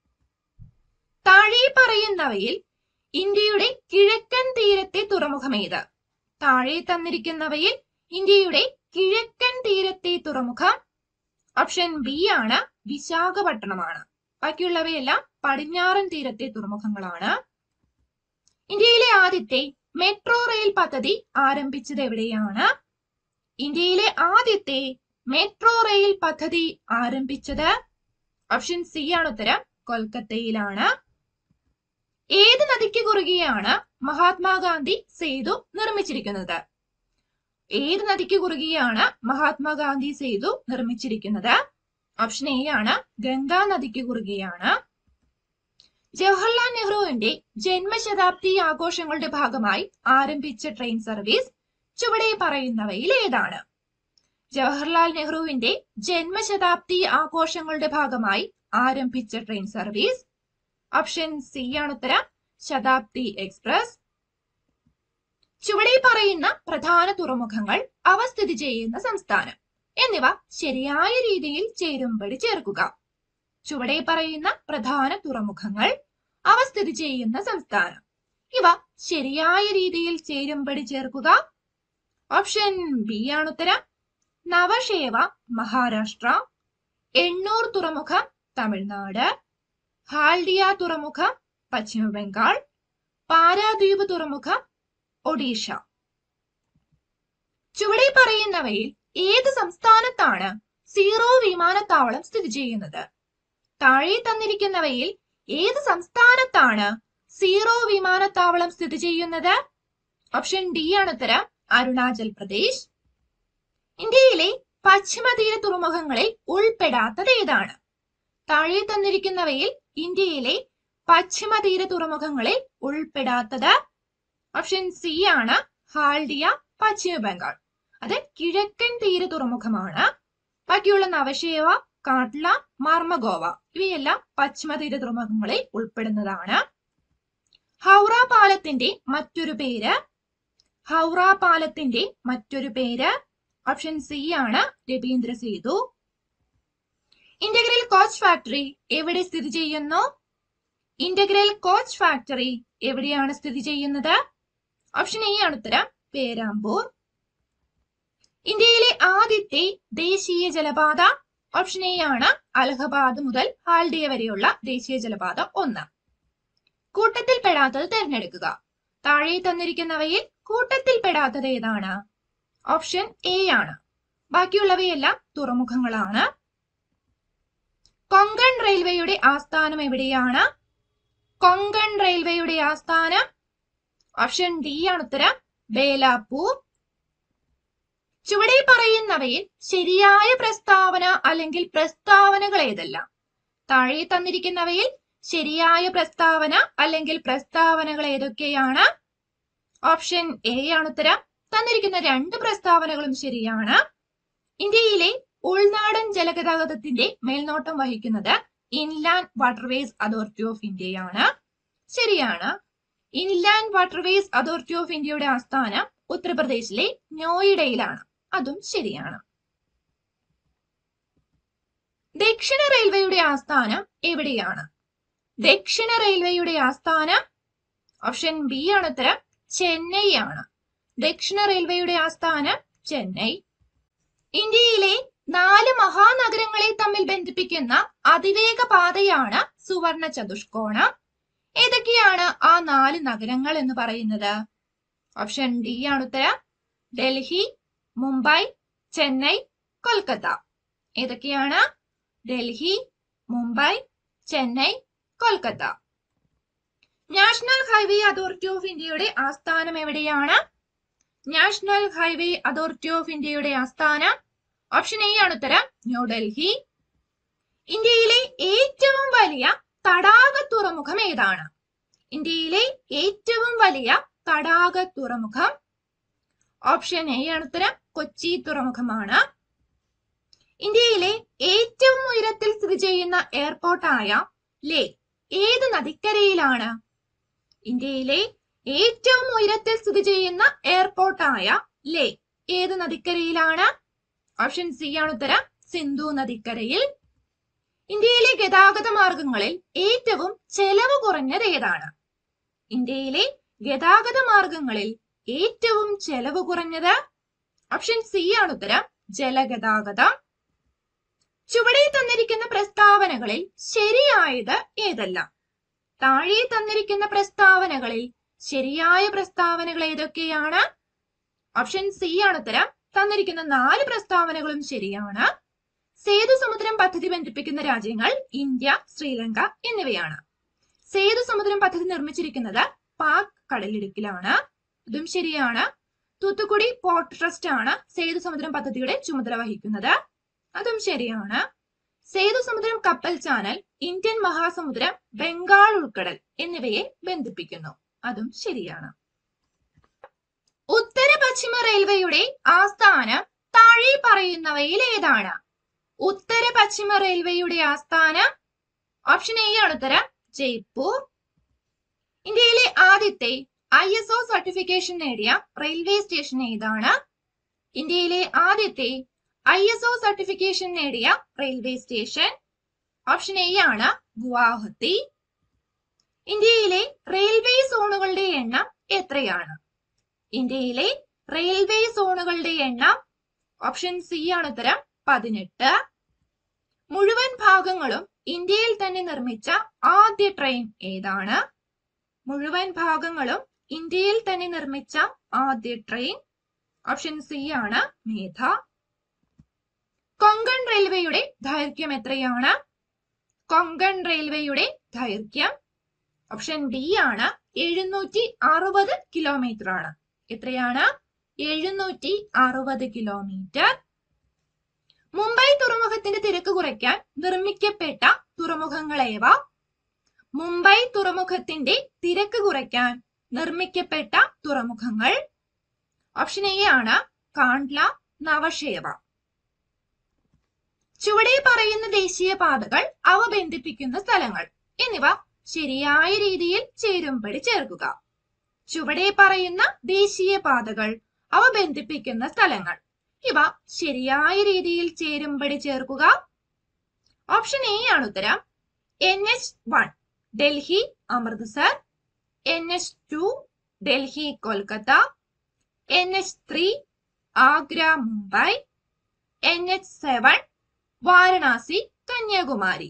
താഴെ പറയുന്നവയിൽ ഇന്ത്യയുടെ കിഴക്കൻ തീരത്തെ തുറമുഖം ഏത് താഴെ തന്നിരിക്കുന്നവയിൽ ഇന്ത്യയുടെ കിഴക്കൻ തീരത്തെ തുറമുഖം ഓപ്ഷൻ ബി ആണ് വിശാഖപട്ടണമാണ് ബാക്കിയുള്ളവയെല്ലാം പടിഞ്ഞാറൻ തീരത്തെ തുറമുഖങ്ങളാണ് ഇന്ത്യയിലെ ആദ്യത്തെ മെട്രോ റെയിൽ പദ്ധതി ആരംഭിച്ചത് എവിടെയാണ് ഇന്ത്യയിലെ ആദ്യത്തെ മെട്രോ റെയിൽ പദ്ധതി ആരംഭിച്ചത് ഓപ്ഷൻ സി ആണ് ഉത്തരം കൊൽക്കത്തയിലാണ് ഏത് നദിക്ക് കുറുകെയാണ് മഹാത്മാഗാന്ധി സേതു നിർമ്മിച്ചിരിക്കുന്നത് ഏത് നദിക്ക് കുറുകെയാണ് മഹാത്മാഗാന്ധി സേതു നിർമ്മിച്ചിരിക്കുന്നത് ഓപ്ഷൻ എ ആണ് ഗംഗാ നദിക്ക് കുറുകെയാണ് ജവഹർലാൽ നെഹ്റുവിന്റെ ജന്മശതാബ്ദി ആഘോഷങ്ങളുടെ ഭാഗമായി ആരംഭിച്ച ട്രെയിൻ സർവീസ് ചുവടെ പറയുന്നവയിൽ ഏതാണ് ജവഹർലാൽ നെഹ്റുവിന്റെ ജന്മശതാബ്ദി ആഘോഷങ്ങളുടെ ഭാഗമായി ആരംഭിച്ച ട്രെയിൻ സർവീസ് ഓപ്ഷൻ സി ആണ് ഉത്തരം ശതാബ്ദി എക്സ്പ്രസ് ചുവടെ പറയുന്ന പ്രധാന തുറമുഖങ്ങൾ അവ സ്ഥിതി ചെയ്യുന്ന സംസ്ഥാനം എന്നിവ ശരിയായ രീതിയിൽ ചേരുമ്പടി ചേർക്കുക ചുവടെ പറയുന്ന പ്രധാന തുറമുഖങ്ങൾ അവ സ്ഥിതി ചെയ്യുന്ന സംസ്ഥാനം ഇവ ശരിയായ രീതിയിൽ ചേരുമ്പടി ചേർക്കുക ഓപ്ഷൻ ബി ആണ് ഉത്തരം നവശേവ മഹാരാഷ്ട്ര എണ്ണൂർ തുറമുഖം തമിഴ്നാട് ഹാൽഡിയ തുറമുഖം പശ്ചിമ ബംഗാൾ പാരാദ്വീപ് തുറമുഖം ഒഡീഷ ചുവടെ പറയുന്നവയിൽ ഏത് സംസ്ഥാനത്താണ് സീറോ വിമാനത്താവളം സ്ഥിതി ചെയ്യുന്നത് താഴെ തന്നിരിക്കുന്നവയിൽ ഏത് സംസ്ഥാനത്താണ് സീറോ വിമാനത്താവളം സ്ഥിതി ചെയ്യുന്നത് ഓപ്ഷൻ ഡി ആണ് ഉത്തരം അരുണാചൽ പ്രദേശ് ഇന്ത്യയിലെ പശ്ചിമതീര തുറമുഖങ്ങളിൽ ഉൾപ്പെടാത്തത് ഏതാണ് താഴെ തന്നിരിക്കുന്നവയിൽ ഇന്ത്യയിലെ പശ്ചിമതീര തുറമുഖങ്ങളിൽ ഉൾപ്പെടാത്തത് ഓപ്ഷൻ സി ആണ് ഹാൽഡിയ പശ്ചിമ ബംഗാൾ അത് കിഴക്കൻ തീര തുറമുഖമാണ് ബാക്കിയുള്ള നവശേവ കാട്ട്ല മാർമഗോവ ഇവയെല്ലാം പശ്ചിമതീര തുറമുഖങ്ങളിൽ ഉൾപ്പെടുന്നതാണ് ഹൗറ പാലത്തിന്റെ മറ്റൊരു പേര് ഹൗറ പാലത്തിന്റെ മറ്റൊരു പേര് ഓപ്ഷൻ സി ആണ് Rabindra Setu integral coach factory എവിടെ സ്ഥിതി ചെയ്യുന്നു ഇന്റഗ്രൽ കോച്ച് ഫാക്ടറി എവിടെയാണ് സ്ഥിതി ചെയ്യുന്നത് ഓപ്ഷൻ എ ആണ് ഉത്തരം പേരാമ്പൂർ ഇന്ത്യയിലെ ആദ്യത്തെ ദേശീയ ജലപാത ഓപ്ഷൻ എ ആണ് അലഹബാദ് മുതൽ ഹാൽഡിയ വരെയുള്ള ദേശീയ ജലപാത ഒന്ന് കൂട്ടത്തിൽ പെടാത്തത് തിരഞ്ഞെടുക്കുക താഴെ തന്നിരിക്കുന്നവയിൽ കൂട്ടത്തിൽ പെടാത്തത് ഏതാണ് ഓപ്ഷൻ എ ആണ് ബാക്കിയുള്ളവയെല്ലാം തുറമുഖങ്ങളാണ് കൊങ്കൺ റെയിൽവേയുടെ ആസ്ഥാനം എവിടെയാണ് കൊങ്കൺ റെയിൽവേയുടെ ആസ്ഥാനം ഓപ്ഷൻ ഡി ആണ് ഉത്തരം ബേലാപ്പൂർ ചുവടെ പറയുന്നവയിൽ ശരിയായ പ്രസ്താവന അല്ലെങ്കിൽ പ്രസ്താവനകൾ ഏതെല്ലാം താഴെ തന്നിരിക്കുന്നവയിൽ ശരിയായ പ്രസ്താവന അല്ലെങ്കിൽ പ്രസ്താവനകൾ ഏതൊക്കെയാണ് ഓപ്ഷൻ എ ആണ് ഉത്തരം തന്നിരിക്കുന്ന രണ്ട് പ്രസ്താവനകളും ശരിയാണ് ഇന്ത്യയിലെ ഉൾനാടൻ ജലഗതാഗതത്തിന്റെ മേൽനോട്ടം വഹിക്കുന്നത് ഇൻലാൻഡ് വാട്ടർവേസ് അതോറിറ്റി ഓഫ് ഇന്ത്യയാണ് ശരിയാണ് ഇൻലാൻഡ് വാട്ടർവേസ് അതോറിറ്റി ഓഫ് ഇന്ത്യയുടെ ആസ്ഥാനം ഉത്തർപ്രദേശിലെ നോയിഡയിലാണ് അതും ശരിയാണ് ദക്ഷിണ റെയിൽവേയുടെ ആസ്ഥാനം എവിടെയാണ് ദക്ഷിണ റെയിൽവേയുടെ ആസ്ഥാനം ഓപ്ഷൻ ബി ആണ് ഉത്തരം ചെന്നൈ ആണ് ദക്ഷിണ റെയിൽവേയുടെ ആസ്ഥാനം ചെന്നൈ ഇന്ത്യയിലെ നാല് മഹാനഗരങ്ങളെ തമ്മിൽ ബന്ധിപ്പിക്കുന്ന അതിവേഗ പാതയാണ് സുവർണ ചതുഷ്കോണം ഏതൊക്കെയാണ് ആ നാല് നഗരങ്ങൾ എന്ന് പറയുന്നത് ഓപ്ഷൻ ഡി ആണ് ഉത്തരം ഡൽഹി മുംബൈ ചെന്നൈ കൊൽക്കത്ത ഏതൊക്കെയാണ് Delhi Mumbai Chennai Kolkata national highway authority of ഇന്ത്യയുടെ ആസ്ഥാനം എവിടെയാണ് നാഷണൽ ഹൈവേ അതോറിറ്റി ഓഫ് ഇന്ത്യയുടെ ആസ്ഥാനം ഓപ്ഷൻ എ ആണ് ഉത്തരം ന്യൂഡൽഹി ഇന്ത്യയിലെ ഏറ്റവും വലിയ തടാക തുറമുഖം ഏതാണ് ഇന്ത്യയിലെ ഏറ്റവും വലിയ തടാക തുറമുഖം ഓപ്ഷൻ എ ആണ് ഉത്തരം കൊച്ചി തുറമുഖമാണ് ഇന്ത്യയിലെ ഏറ്റവും ഉയരത്തിൽ സ്ഥിതി ചെയ്യുന്ന എയർപോർട്ടായ ലേ ഏത് നദിക്കരയിലാണ് ഇന്ത്യയിലെ ഏറ്റവും ഉയരത്തിൽ സ്ഥിതി ചെയ്യുന്ന എയർപോർട്ടായ ലേ ഏത് നദിക്കരയിലാണ് ഓപ്ഷൻ സി ആണ് ഉത്തരം സിന്ധു നദിക്കരയിൽ ഇന്ത്യയിലെ ഗതാഗത മാർഗങ്ങളിൽ ഏറ്റവും ചെലവ് കുറഞ്ഞത് ഏതാണ് ഇന്ത്യയിലെ ഗതാഗത മാർഗങ്ങളിൽ ഏറ്റവും ചെലവ് കുറഞ്ഞത് ഓപ്ഷൻ സി ആണ് ഉത്തരം ജലഗതാഗതം ചുവടെ തന്നിരിക്കുന്ന പ്രസ്താവനകളിൽ ശരിയായത് ഏതെല്ലാം താഴെ തന്നിരിക്കുന്ന പ്രസ്താവനകളിൽ ശരിയായ പ്രസ്താവനകൾ ഏതൊക്കെയാണ് ഓപ്ഷൻ സി ആണ് ഉത്തരം തന്നിരിക്കുന്ന നാല് പ്രസ്താവനകളും ശരിയാണ് സേതു സമുദ്രം പദ്ധതി ബന്ധിപ്പിക്കുന്ന രാജ്യങ്ങൾ ഇന്ത്യ ശ്രീലങ്ക എന്നിവയാണ് സേതു സമുദ്രം പദ്ധതി നിർമ്മിച്ചിരിക്കുന്നത് പാക് കടലിടുക്കിലാണ് ഇതും ശരിയാണ് തൂത്തുക്കുടി പോർട്ട് ട്രസ്റ്റ് ആണ് സേതു സമുദ്രം പദ്ധതിയുടെ ചുമതല വഹിക്കുന്നത് അതും ശരിയാണ് സേതു സമുദ്രം കപ്പൽ ചാനൽ ഇന്ത്യൻ മഹാസമുദ്രം ബംഗാൾ ഉൾക്കടൽ എന്നിവയെ ബന്ധിപ്പിക്കുന്നു അതും ശരിയാണ് ഉത്തര പശ്ചിമ റെയിൽവേയുടെ ആസ്ഥാനം താഴെ പറയുന്നവയിൽ ഏതാണ് ഉത്തര പശ്ചിമ റെയിൽവേയുടെ ആസ്ഥാനം ഓപ്ഷൻ എ ആണ് ഉത്തരം ജയ്പൂർ ഇന്ത്യയിലെ ആദ്യത്തെ ഐ എസ് ഒ സർട്ടിഫിക്കേഷൻ നേടിയ റെയിൽവേ സ്റ്റേഷൻ ഏതാണ് ഇന്ത്യയിലെ ആദ്യത്തെ ഐ എസ് ഒ സർട്ടിഫിക്കേഷൻ നേടിയ റെയിൽവേ സ്റ്റേഷൻ ഓപ്ഷൻ എ ആണ് ഗുവാഹത്തി ഇന്ത്യയിലെ റെയിൽവേ സോണുകളുടെ എണ്ണം എത്രയാണ് ഇന്ത്യയിലെ റെയിൽവേ സോണുകളുടെ എണ്ണം ഓപ്ഷൻ സി ആണ് ഉത്തരം പതിനെട്ട് മുഴുവൻ ഭാഗങ്ങളും ഇന്ത്യയിൽ തന്നെ നിർമ്മിച്ച ആദ്യ ട്രെയിൻ ഏതാണ് മുഴുവൻ ഭാഗങ്ങളും ഇന്ത്യയിൽ തന്നെ നിർമ്മിച്ച ആദ്യ ട്രെയിൻ ഓപ്ഷൻ സി ആണ് മേധ കൊങ്കൺ റെയിൽവേയുടെ ദൈർഘ്യം എത്രയാണ് കൊങ്കൺ റെയിൽവേയുടെ ദൈർഘ്യം ഓപ്ഷൻ ബി ആണ് എഴുന്നൂറ്റി അറുപത് കിലോമീറ്റർ ആണ് എത്രയാണ് എഴുന്നൂറ്റി അറുപത് കിലോമീറ്റർ മുംബൈ തുറമുഖത്തിന്റെ തിരക്ക് കുറയ്ക്കാൻ നിർമ്മിക്കപ്പെട്ട തുറമുഖങ്ങളേവ മുംബൈ തുറമുഖത്തിന്റെ തിരക്ക് കുറയ്ക്കാൻ നിർമ്മിക്കപ്പെട്ട തുറമുഖങ്ങൾ ഓപ്ഷൻ എ ആണ് കാണ്ട്ല നവശേവ ചുവടെ പറയുന്ന ദേശീയപാതകൾ അവ ബന്ധിപ്പിക്കുന്ന സ്ഥലങ്ങൾ എന്നിവ ശരിയായ രീതിയിൽ ചേരുംപടി ചേർക്കുക ചുവടെ പറയുന്ന ദേശീയപാതകൾ അവ ബന്ധിപ്പിക്കുന്ന സ്ഥലങ്ങൾ ഇവ ശരിയായ രീതിയിൽ ചേരുംപടി ചേർക്കുക ഓപ്ഷൻ എ ആണ് ഉത്തരം N H one Delhi Amritsar N H two Delhi Kolkata N H three Agra Mumbai N H seven Varanasi Kanyakumari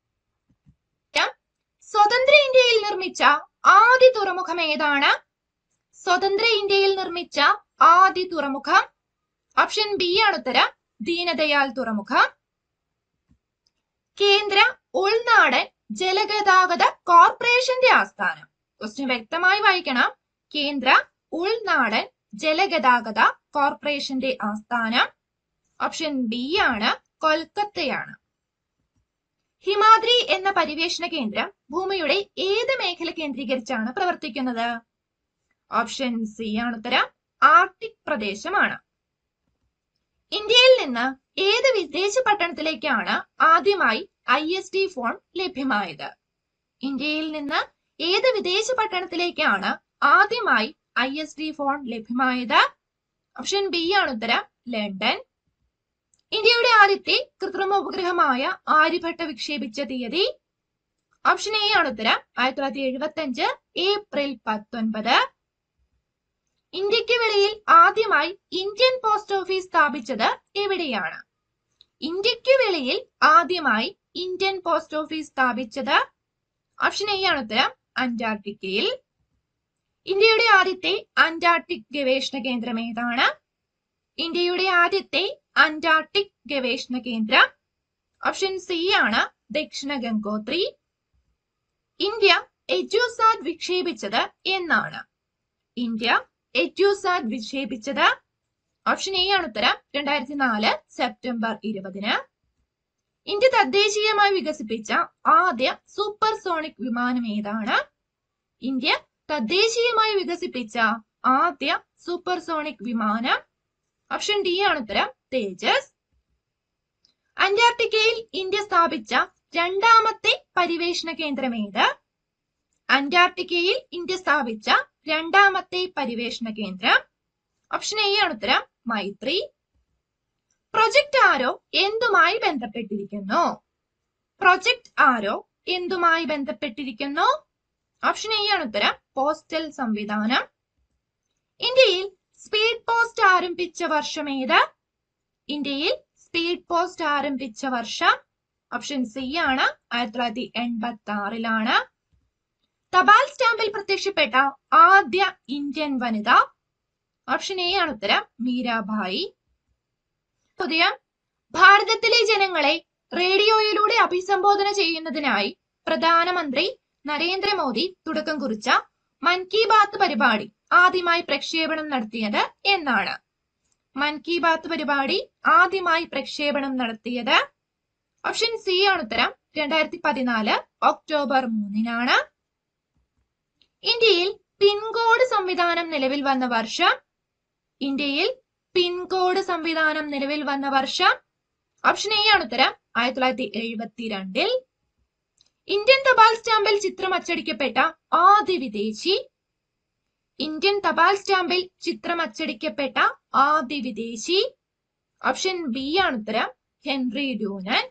സ്വതന്ത്ര ഇന്ത്യയിൽ നിർമ്മിച്ച ആദ്യ തുറമുഖം ഏതാണ് സ്വതന്ത്ര ഇന്ത്യയിൽ നിർമ്മിച്ച ആദ്യ തുറമുഖം ഓപ്ഷൻ ബി ആണ് ഉത്തരം ദീനദയാൽ തുറമുഖം കേന്ദ്ര ഉൾനാടൻ ജലഗതാഗത കോർപ്പറേഷന്റെ ആസ്ഥാനം ക്വസ്റ്റ്യൻ വ്യക്തമായി വായിക്കണം കേന്ദ്ര ഉൾനാടൻ ജലഗതാഗത കോർപ്പറേഷന്റെ ആസ്ഥാനം ഓപ്ഷൻ ബി ആണ് കൊൽക്കത്തയാണ് ഹിമാദ്രി എന്ന പര്യവേഷണ കേന്ദ്രം ഭൂമിയുടെ ഏത് മേഖല കേന്ദ്രീകരിച്ചാണ് പ്രവർത്തിക്കുന്നത് ഓപ്ഷൻ സി ആണ് ഉത്തരം ആർട്ടിക് പ്രദേശമാണ് ഇന്ത്യയിൽ നിന്ന് ഏത് വിദേശ പട്ടണത്തിലേക്കാണ് ആദ്യമായി ഐ എസ് ഡി ഫോൺ ലഭ്യമായത് ഇന്ത്യയിൽ നിന്ന് ഏത് വിദേശ പട്ടണത്തിലേക്കാണ് ആദ്യമായി ഐ എസ് ഡി ഫോൺ ലഭ്യമായത് ഓപ്ഷൻ ബി ആണ് ഉത്തരം ലണ്ടൻ ഇന്ത്യയുടെ ആദ്യത്തെ കൃത്രിമ ഉപഗ്രഹമായ ആര്യഭട്ട വിക്ഷേപിച്ച തീയതി ഓപ്ഷൻ എ ആണ് ഉത്തരം ആയിരത്തി തൊള്ളായിരത്തി എഴുപത്തി അഞ്ച് ഏപ്രിൽ പത്തൊൻപത് ഇന്ത്യക്ക് വെളിയിൽ ആദ്യമായി ഇന്ത്യൻ പോസ്റ്റ് ഓഫീസ് സ്ഥാപിച്ചത് എവിടെയാണ് ഇന്ത്യക്ക് വെളിയിൽ ആദ്യമായി ഇന്ത്യൻ പോസ്റ്റ് ഓഫീസ് സ്ഥാപിച്ചത് ഓപ്ഷൻ എ ആണ് ഉത്തരം അന്റാർട്ടിക്കയിൽ ഇന്ത്യയുടെ ആദ്യത്തെ അന്റാർട്ടിക് ഗവേഷണ കേന്ദ്രം ഏതാണ് ഇന്ത്യയുടെ ആദ്യത്തെ അന്റാർട്ടിക് ഗവേഷണ കേന്ദ്രം ഓപ്ഷൻ സി ആണ് ദക്ഷിണ ഗംഗോത്രി ഇന്ത്യ എജ്യൂസാറ്റ് വിക്ഷേപിച്ചത് എന്നാണ് ഇന്ത്യ എജ്യൂസാറ്റ് വിക്ഷേപിച്ചത് ഓപ്ഷൻ എ ആണ് ഉത്തരം രണ്ടായിരത്തി നാല് സെപ്റ്റംബർ ഇരുപതിന് ഇന്ത്യ തദ്ദേശീയമായി വികസിപ്പിച്ച ആദ്യ സൂപ്പർ സോണിക് വിമാനം ഏതാണ് ഇന്ത്യ തദ്ദേശീയമായി വികസിപ്പിച്ച ആദ്യ സൂപ്പർ സോണിക് വിമാനം ഓപ്ഷൻ ഡി ആണ് ഉത്തരം തേജസ് അന്റാർട്ടിക്കയിൽ ഇന്ത്യ സ്ഥാപിച്ച രണ്ടാമത്തെ പര്യവേഷണ കേന്ദ്രം ഏത് അന്റാർട്ടിക്കയിൽ ഇന്ത്യ സ്ഥാപിച്ച രണ്ടാമത്തെ പര്യവേഷണ കേന്ദ്രം ഓപ്ഷൻ എ ആണ് ഉത്തരം മൈത്രി പ്രൊജക്ട് ആരോ എന്തുമായി ബന്ധപ്പെട്ടിരിക്കുന്നു പ്രൊജക്ട് ആരോ എന്തുമായി ബന്ധപ്പെട്ടിരിക്കുന്നു ഓപ്ഷൻ എ ആണ് ഉത്തരം പോസ്റ്റൽ സംവിധാനം ഇന്ത്യയിൽ സ്പീഡ് പോസ്റ്റ് ആരംഭിച്ച വർഷം ഏത് ഇന്ത്യയിൽ സ്പീഡ് പോസ്റ്റ് ആരംഭിച്ച വർഷം ഓപ്ഷൻ സി ആണ് ആയിരത്തി തൊള്ളായിരത്തി എൺപത്തി ആറിലാണ് തപാൽ സ്റ്റാമ്പിൽ പ്രത്യക്ഷപ്പെട്ട ആദ്യ ഇന്ത്യൻ വനിത ഓപ്ഷൻ എ ആണ് ഉത്തരം മീരാഭായി ചോദ്യം ഭാരതത്തിലെ ജനങ്ങളെ റേഡിയോയിലൂടെ അഭിസംബോധന ചെയ്യുന്നതിനായി പ്രധാനമന്ത്രി നരേന്ദ്രമോദി തുടക്കം കുറിച്ച മൻ കി ബാത്ത് പരിപാടി ആദ്യമായി പ്രക്ഷേപണം നടത്തിയത് എന്നാണ് മൻ കി ബാത്ത് പരിപാടി ആദ്യമായി പ്രക്ഷേപണം നടത്തിയത് ഓപ്ഷൻ സി ആണ് ഉത്തരം രണ്ടായിരത്തി പതിനാല് ഒക്ടോബർ മൂന്നിനാണ് ഇന്ത്യയിൽ പിൻകോഡ് സംവിധാനം നിലവിൽ വന്ന വർഷം ഇന്ത്യയിൽ പിൻകോഡ് സംവിധാനം നിലവിൽ വന്ന വർഷം ഓപ്ഷൻ എ ആണ് ഉത്തരം ആയിരത്തി തൊള്ളായിരത്തി എഴുപത്തിരണ്ടിൽ ഇന്ത്യൻ തപാൽ സ്റ്റാമ്പിൽ ചിത്രം അച്ചടിക്കപ്പെട്ട ആദ്യ വിദേശി ഇന്ത്യൻ തപാൽ സ്റ്റാമ്പിൽ ചിത്രം അച്ചടിക്കപ്പെട്ട ആദ്യ വിദേശി ഓപ്ഷൻ ബി ആണ് ഉത്തരം ഹെൻറി ഡ്യൂനൻ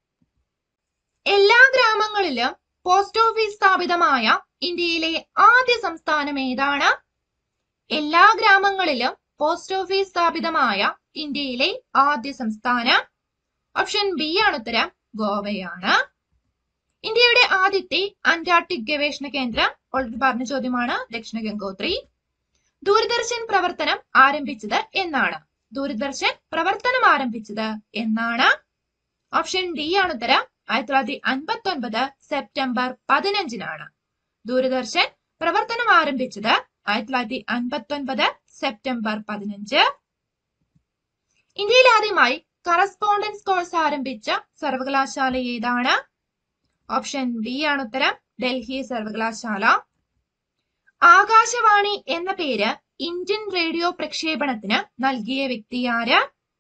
എല്ലാ ഗ്രാമങ്ങളിലും പോസ്റ്റ് ഓഫീസ് സ്ഥാപിതമായ ഇന്ത്യയിലെ ആദ്യ സംസ്ഥാനം ഏതാണ് എല്ലാ ഗ്രാമങ്ങളിലും പോസ്റ്റ് ഓഫീസ് സ്ഥാപിതമായ ഇന്ത്യയിലെ ആദ്യ സംസ്ഥാനം ഓപ്ഷൻ ബി ആണ് ഉത്തരം ഗോവയാണ് ഇന്ത്യയുടെ ആദ്യത്തെ അന്റാർട്ടിക് ഗവേഷണ കേന്ദ്രം ഓൾറെഡി പറഞ്ഞ ചോദ്യമാണ് ദക്ഷിണ ഗംഗോത്രി ദൂരദർശൻ പ്രവർത്തനം ആരംഭിച്ചത് എന്നാണ് ദൂരദർശൻ പ്രവർത്തനം ആരംഭിച്ചത് എന്നാണ് ഓപ്ഷൻ ഡി ആണ് ഉത്തരം ആയിരത്തി തൊള്ളായിരത്തി അൻപത്തി ഒൻപത് സെപ്റ്റംബർ പതിനഞ്ചിനാണ് ദൂരദർശൻ പ്രവർത്തനം ആരംഭിച്ചത് ആയിരത്തി തൊള്ളായിരത്തി അൻപത്തി ഒൻപത് സെപ്റ്റംബർ പതിനഞ്ച് ഇന്ത്യയിൽ ആദ്യമായി കറസ്പോണ്ടൻസ് കോഴ്സ് ആരംഭിച്ച സർവകലാശാല ഏതാണ് ഓപ്ഷൻ ബി ആണ് ഉത്തരം ഡൽഹി സർവകലാശാല ആകാശവാണി എന്ന പേര് ഇന്ത്യൻ റേഡിയോ പ്രക്ഷേപണത്തിന് നൽകിയ വ്യക്തി ആര്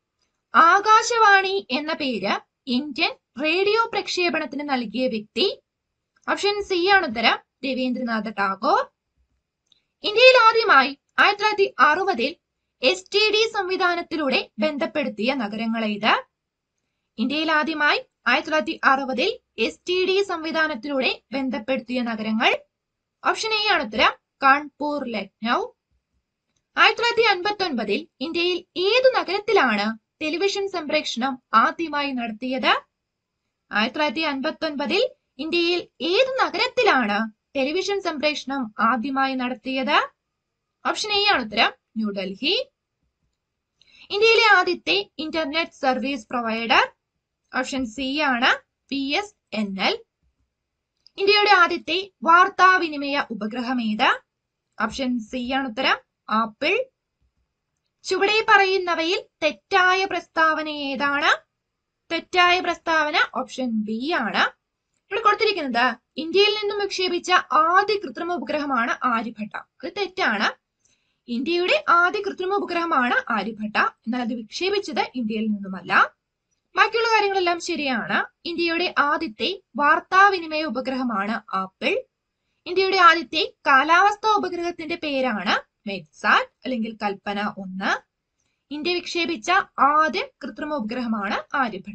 ആകാശവാണി എന്ന പേര് ഇന്ത്യൻ റേഡിയോ പ്രക്ഷേപണത്തിന് നൽകിയ വ്യക്തി ഓപ്ഷൻ സി ആണ് ഉത്തരം രവീന്ദ്രനാഥ ടാഗോർ ഇന്ത്യയിൽ ആദ്യമായി ആയിരത്തി തൊള്ളായിരത്തി അറുപതിൽ എസ് ടി ഡി സംവിധാനത്തിലൂടെ ബന്ധപ്പെടുത്തിയ നഗരങ്ങൾ ഏത് ഇന്ത്യയിൽ ആദ്യമായി ആയിരത്തി തൊള്ളായിരത്തി അറുപതിൽ എസ് ടി ഡി സംവിധാനത്തിലൂടെ ബന്ധപ്പെടുത്തിയ നഗരങ്ങൾ ഓപ്ഷൻ എ ആണ് ഉത്തരം കാൺപൂർ ലക്നൗ ആയിരത്തി തൊള്ളായിരത്തി അൻപത്തി ഒൻപതിൽ ഇന്ത്യയിൽ ഏതു നഗരത്തിലാണ് ടെലിവിഷൻ സംപ്രേഷണം ആദ്യമായി നടത്തിയത് ആയിരത്തി തൊള്ളായിരത്തി അൻപത്തി ഒൻപതിൽ ഇന്ത്യയിൽ ഏത് നഗരത്തിലാണ് ടെലിവിഷൻ സംപ്രേഷണം ആദ്യമായി നടത്തിയത് ഓപ്ഷൻ എ ആണ് ഉത്തരം ന്യൂഡൽഹി ഇന്ത്യയിലെ ആദ്യത്തെ internet service provider option C ആണ് പി എസ് എൻ എൽ ഇന്ത്യയുടെ ആദ്യത്തെ വാർത്താവിനിമയ ഉപഗ്രഹം ഏത് ഓപ്ഷൻ സി ആണ് ഉത്തരം ആപ്പിൾ ചുവടെ പറയുന്നവയിൽ തെറ്റായ പ്രസ്താവന ഏതാണ് തെറ്റായ പ്രസ്താവന ഓപ്ഷൻ ബി ആണ് ഇവിടെ കൊടുത്തിരിക്കുന്നത് ഇന്ത്യയിൽ നിന്നും വിക്ഷേപിച്ച ആദ്യ കൃത്രിമ ഉപഗ്രഹമാണ് ആര്യഭട്ട അത് തെറ്റാണ് ഇന്ത്യയുടെ ആദ്യ കൃത്രിമ ഉപഗ്രഹമാണ് ആര്യഭട്ട എന്നാൽ അത് വിക്ഷേപിച്ചത് ഇന്ത്യയിൽ നിന്നുമല്ല ബാക്കിയുള്ള കാര്യങ്ങളെല്ലാം ശരിയാണ് ഇന്ത്യയുടെ ആദ്യത്തെ വാർത്താവിനിമയ ഉപഗ്രഹമാണ് ആപ്പിൾ ഇന്ത്യയുടെ ആദ്യത്തെ കാലാവസ്ഥാ ഉപഗ്രഹത്തിന്റെ പേരാണ് മെറ്റ്സാറ്റ് അല്ലെങ്കിൽ കൽപ്പന ഒന്ന് ഇന്ത്യ വിക്ഷേപിച്ച ആദ്യ കൃത്രിമ ഉപഗ്രഹമാണ് ആര്യഭട്ട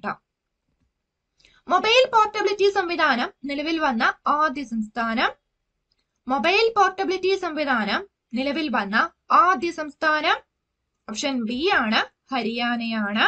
മൊബൈൽ പോർട്ടബിലിറ്റി സംവിധാനം നിലവിൽ വന്ന ആദ്യ സംസ്ഥാനം മൊബൈൽ പോർട്ടബിലിറ്റി സംവിധാനം നിലവിൽ വന്ന ആദ്യ സംസ്ഥാനം ഓപ്ഷൻ ബി ആണ് ഹരിയാനയാണ്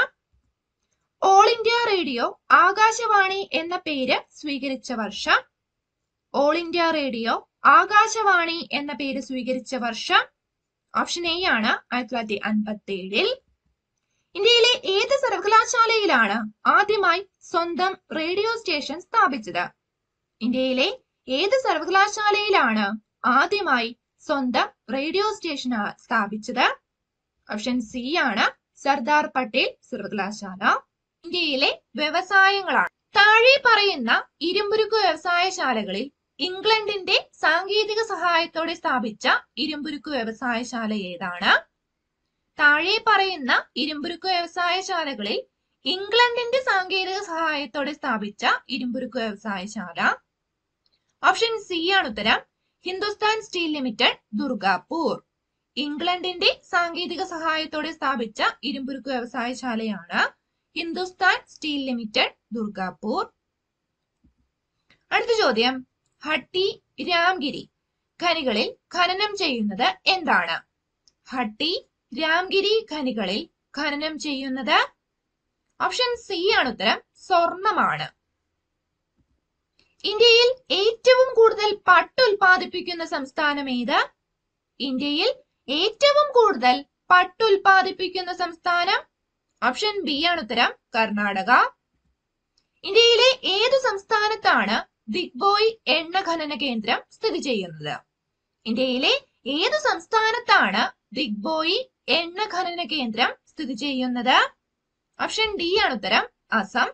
ഓൾ ഇന്ത്യ റേഡിയോ ആകാശവാണി എന്ന പേര് സ്വീകരിച്ച വർഷം ഓൾ ഇന്ത്യ റേഡിയോ ആകാശവാണി എന്ന പേര് സ്വീകരിച്ച വർഷം ഓപ്ഷൻ എ ആണ് ആയിരത്തി തൊള്ളായിരത്തി അൻപത്തി ഏഴിൽ ഇന്ത്യയിലെ ഏത് സർവകലാശാലയിലാണ് ആദ്യമായി സ്വന്തം റേഡിയോ സ്റ്റേഷൻ സ്ഥാപിച്ചത് ഇന്ത്യയിലെ ഏത് സർവകലാശാലയിലാണ് ആദ്യമായി സ്വന്തം റേഡിയോ സ്റ്റേഷൻ ആ- സ്ഥാപിച്ചത് ഓപ്ഷൻ സി ആണ് സർദാർ പട്ടേൽ സർവകലാശാല ഇന്ത്യയിലെ വ്യവസായങ്ങളാണ് താഴെ പറയുന്ന ഇരുമ്പുരുക്ക് വ്യവസായശാലകളിൽ ഇംഗ്ലണ്ടിന്റെ സാങ്കേതിക സഹായത്തോടെ സ്ഥാപിച്ച ഇരുമ്പുരുക്ക് വ്യവസായശാല ഏതാണ് താഴെ പറയുന്ന ഇരുമ്പുരുക്ക് വ്യവസായശാലകളിൽ ഇംഗ്ലണ്ടിന്റെ സാങ്കേതിക സഹായത്തോടെ സ്ഥാപിച്ച ഇരുമ്പുരുക്ക് വ്യവസായശാല ഓപ്ഷൻ സി ആണ് ഉത്തരം ഹിന്ദുസ്ഥാൻ സ്റ്റീൽ ലിമിറ്റഡ് ദുർഗാപൂർ ഇംഗ്ലണ്ടിന്റെ സാങ്കേതിക സഹായത്തോടെ സ്ഥാപിച്ച ഇരുമ്പുരുക്ക് വ്യവസായശാലയാണ് ഹിന്ദുസ്ഥാൻ സ്റ്റീൽ ലിമിറ്റഡ് ദുർഗാപൂർ അടുത്ത ചോദ്യം ഹട്ടി രാംഗിരി ഖനികളിൽ ഖനനം ചെയ്യുന്നത് എന്താണ് ഹട്ടി രാംഗിരി ഖനികളിൽ ഖനനം ചെയ്യുന്നത് ഓപ്ഷൻ സി ആണ് ഉത്തരം സ്വർണമാണ് ഇന്ത്യയിൽ ഏറ്റവും കൂടുതൽ പട്ട് ഉൽപ്പാദിപ്പിക്കുന്ന സംസ്ഥാനം ഏത് ഇന്ത്യയിൽ ഏറ്റവും കൂടുതൽ പട്ട് ഉൽപ്പാദിപ്പിക്കുന്ന സംസ്ഥാനം ഓപ്ഷൻ ബി ആണ് ഉത്തരം കർണാടക ഇന്ത്യയിലെ ഏതു സംസ്ഥാനത്താണ് ദിഗ്ബോയ് എണ്ണ ഖനന കേന്ദ്രം സ്ഥിതി ചെയ്യുന്നത് ഇന്ത്യയിലെ ഏതു സംസ്ഥാനത്താണ് ദിഗ്ബോയി എണ്ണ ഖനന കേന്ദ്രം സ്ഥിതി ചെയ്യുന്നത് ഓപ്ഷൻ ഡി ആണ് ഉത്തരം അസം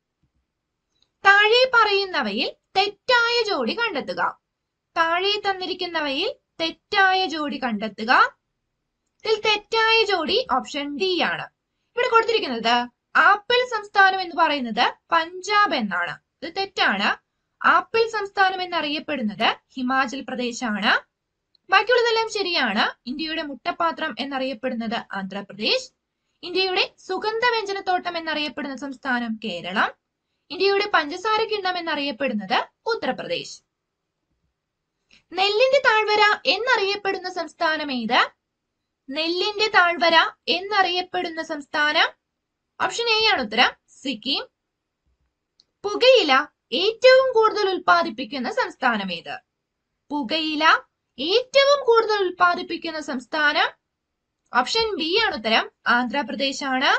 താഴെ പറയുന്നവയിൽ തെറ്റായ ജോഡി കണ്ടെത്തുക താഴെ തന്നിരിക്കുന്നവയിൽ തെറ്റായ ജോഡി കണ്ടെത്തുക ഇതിൽ തെറ്റായ ജോഡി ഓപ്ഷൻ ഡി ആണ് ഇവിടെ കൊടുത്തിരിക്കുന്നത് ആപ്പിൾ സംസ്ഥാനം എന്ന് പറയുന്നത് പഞ്ചാബ് എന്നാണ് ഇത് തെറ്റാണ് ആപ്പിൾ സംസ്ഥാനം എന്നറിയപ്പെടുന്നത് ഹിമാചൽ പ്രദേശാണ് ബാക്കിയുള്ളതെല്ലാം ശരിയാണ് ഇന്ത്യയുടെ മുട്ടപ്പാത്രം എന്നറിയപ്പെടുന്നത് ആന്ധ്രാപ്രദേശ് ഇന്ത്യയുടെ സുഗന്ധവ്യഞ്ജനത്തോട്ടം എന്നറിയപ്പെടുന്ന സംസ്ഥാനം കേരളം ഇന്ത്യയുടെ പഞ്ചസാര കിണ്ണം എന്നറിയപ്പെടുന്നത് ഉത്തർപ്രദേശ് നെല്ലിന്റെ താഴ്വര എന്നറിയപ്പെടുന്ന സംസ്ഥാനം ഏത് നെല്ലിന്റെ താഴ്വര എന്നറിയപ്പെടുന്ന സംസ്ഥാനം ഓപ്ഷൻ എ ആണ് ഉത്തരം സിക്കിം പുകയില ഏറ്റവും കൂടുതൽ ഉൽപ്പാദിപ്പിക്കുന്ന സംസ്ഥാനം ഏത് പുകയില ഏറ്റവും കൂടുതൽ ഉൽപ്പാദിപ്പിക്കുന്ന സംസ്ഥാനം ഓപ്ഷൻ ബി ആണ് ഉത്തരം ആന്ധ്രാപ്രദേശ് ആണ്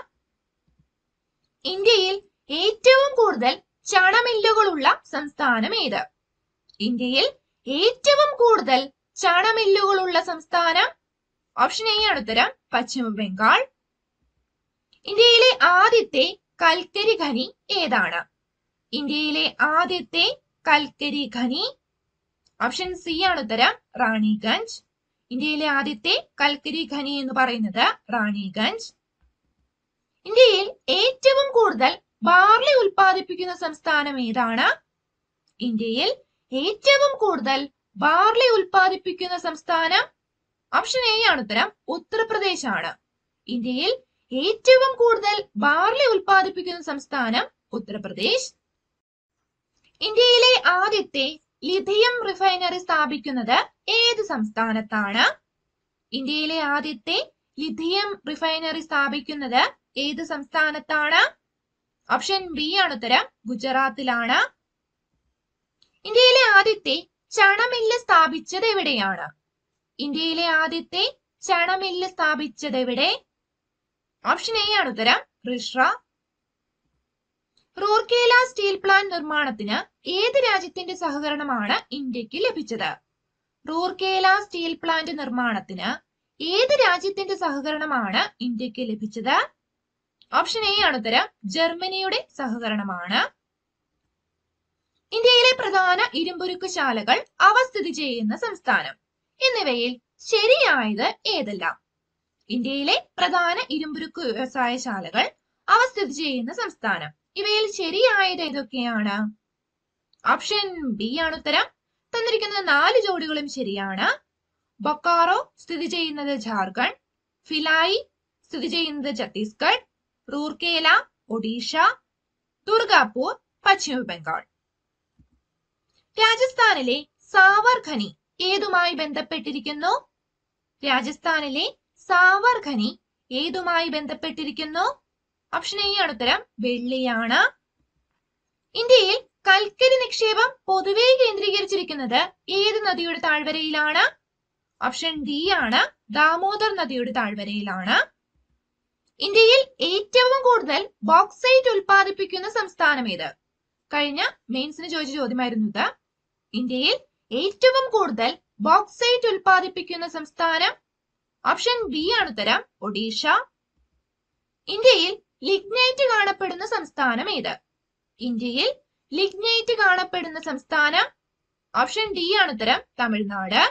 ഇന്ത്യയിൽ ഏറ്റവും കൂടുതൽ ചണമില്ലുകളുള്ള സംസ്ഥാനം ഏത് ഇന്ത്യയിൽ ഏറ്റവും കൂടുതൽ ചണമില്ലുകളുള്ള സംസ്ഥാനം ഓപ്ഷൻ എ ആണ് ഉത്തരം പശ്ചിമ ബംഗാൾ ഇന്ത്യയിലെ ആദ്യത്തെ കൽക്കരി ഖനി ഏതാണ് ഇന്ത്യയിലെ ആദ്യത്തെ കൽക്കരി ഖനി ഓപ്ഷൻ സി ആണ് ഉത്തരം റാണിഗഞ്ച് ഇന്ത്യയിലെ ആദ്യത്തെ കൽക്കരി ഖനി എന്ന് പറയുന്നത് റാണിഗഞ്ച് ഇന്ത്യയിൽ ഏറ്റവും കൂടുതൽ ബാർലി ഉൽപ്പാദിപ്പിക്കുന്ന സംസ്ഥാനം ഏതാണ് ഇന്ത്യയിൽ ഏറ്റവും കൂടുതൽ ബാർലി ഉൽപ്പാദിപ്പിക്കുന്ന സംസ്ഥാനം ഓപ്ഷൻ എ ആണ് ഉത്തരം ഉത്തർപ്രദേശ് ആണ് ഇന്ത്യയിൽ ഏറ്റവും കൂടുതൽ ബാർലി ഉൽപ്പാദിപ്പിക്കുന്ന സംസ്ഥാനം ഉത്തർപ്രദേശ് ഇന്ത്യയിലെ ആദ്യത്തെ ലിഥിയം റിഫൈനറി സ്ഥാപിക്കുന്നത് ഏത് സംസ്ഥാനത്താണ് ഇന്ത്യയിലെ ആദ്യത്തെ ലിഥിയം റിഫൈനറി സ്ഥാപിക്കുന്നത് ഏത് സംസ്ഥാനത്താണ് ഓപ്ഷൻ ബി ആണ് ഉത്തരം ഗുജറാത്തിലാണ് ഇന്ത്യയിലെ ആദ്യത്തെ ചണമില്ല് സ്ഥാപിച്ചത് എവിടെയാണ് ഇന്ത്യയിലെ ആദ്യത്തെ ചണമില്ല് സ്ഥാപിച്ചത് എവിടെ ഓപ്ഷൻ എ ആണ് ഉത്തരം റിഷ്ര റൂർക്കേല സ്റ്റീൽ പ്ലാന്റ് നിർമ്മാണത്തിന് ഏത് രാജ്യത്തിന്റെ സഹകരണമാണ് ഇന്ത്യക്ക് ലഭിച്ചത് റൂർക്കേല സ്റ്റീൽ പ്ലാന്റ് നിർമ്മാണത്തിന് ഏത് രാജ്യത്തിന്റെ സഹകരണമാണ് ഇന്ത്യക്ക് ലഭിച്ചത് ഓപ്ഷൻ എ ആണ് ഉത്തരം ജർമ്മനിയുടെ സഹകരണമാണ് ഇന്ത്യയിലെ പ്രധാന ഇരുമ്പുരുക്ക് ശാലകൾ അവ സ്ഥിതി ചെയ്യുന്ന സംസ്ഥാനം എന്നിവയിൽ ശരിയായത് ഏതെല്ലാം ഇന്ത്യയിലെ പ്രധാന ഇരുമ്പുരുക്ക് വ്യവസായശാലകൾ അവ സ്ഥിതി ചെയ്യുന്ന സംസ്ഥാനം ഇവയിൽ ശരിയായത് ഏതൊക്കെയാണ് ഓപ്ഷൻ ബി ആണ് ഉത്തരം തന്നിരിക്കുന്ന നാല് ജോഡികളും ശരിയാണ് ബൊക്കാറോ സ്ഥിതി ചെയ്യുന്നത് ജാർഖണ്ഡ് ഫിലായി സ്ഥിതി ചെയ്യുന്നത് ഛത്തീസ്ഗഡ് റൂർക്കേല ഒഡീഷ ദുർഗാപൂർ പശ്ചിമ ബംഗാൾ രാജസ്ഥാനിലെ സാവർ ഖനി ഏതുമായി ബന്ധപ്പെട്ടിരിക്കുന്നു രാജസ്ഥാനിലെ സാവർ ഖനി ഏതുമായി ബന്ധപ്പെട്ടിരിക്കുന്നു ഓപ്ഷൻ എ ആണ് ഉത്തരം വെള്ളിയാണ് ഇന്ത്യയിൽ കൽക്കരി നിക്ഷേപം പൊതുവെ കേന്ദ്രീകരിച്ചിരിക്കുന്നത് ഏത് നദിയുടെ താഴ്വരയിലാണ് ഓപ്ഷൻ ഡി ആണ് ദാമോദർ നദിയുടെ താഴ്വരയിലാണ് ഇന്ത്യയിൽ ഏറ്റവും കൂടുതൽ ബോക്സൈറ്റ് ഉൽപ്പാദിപ്പിക്കുന്ന സംസ്ഥാനം ഏത് കഴിഞ്ഞ മെയിൻസിന് ചോദിച്ച ചോദ്യമായിരുന്നു ഇത് ഇന്ത്യയിൽ ഏറ്റവും കൂടുതൽ ബോക്സൈറ്റ് ഉൽപ്പാദിപ്പിക്കുന്ന സംസ്ഥാനം ഓപ്ഷൻ ബി ആണ് ഉത്തരം ഒഡീഷ ഇന്ത്യയിൽ ലിഗ്നൈറ്റ് കാണപ്പെടുന്ന സംസ്ഥാനം ഏത് ഇന്ത്യയിൽ ലിഗ്നൈറ്റ് കാണപ്പെടുന്ന സംസ്ഥാനം ഓപ്ഷൻ ഡി ആണ് ഉത്തരം തമിഴ്നാട്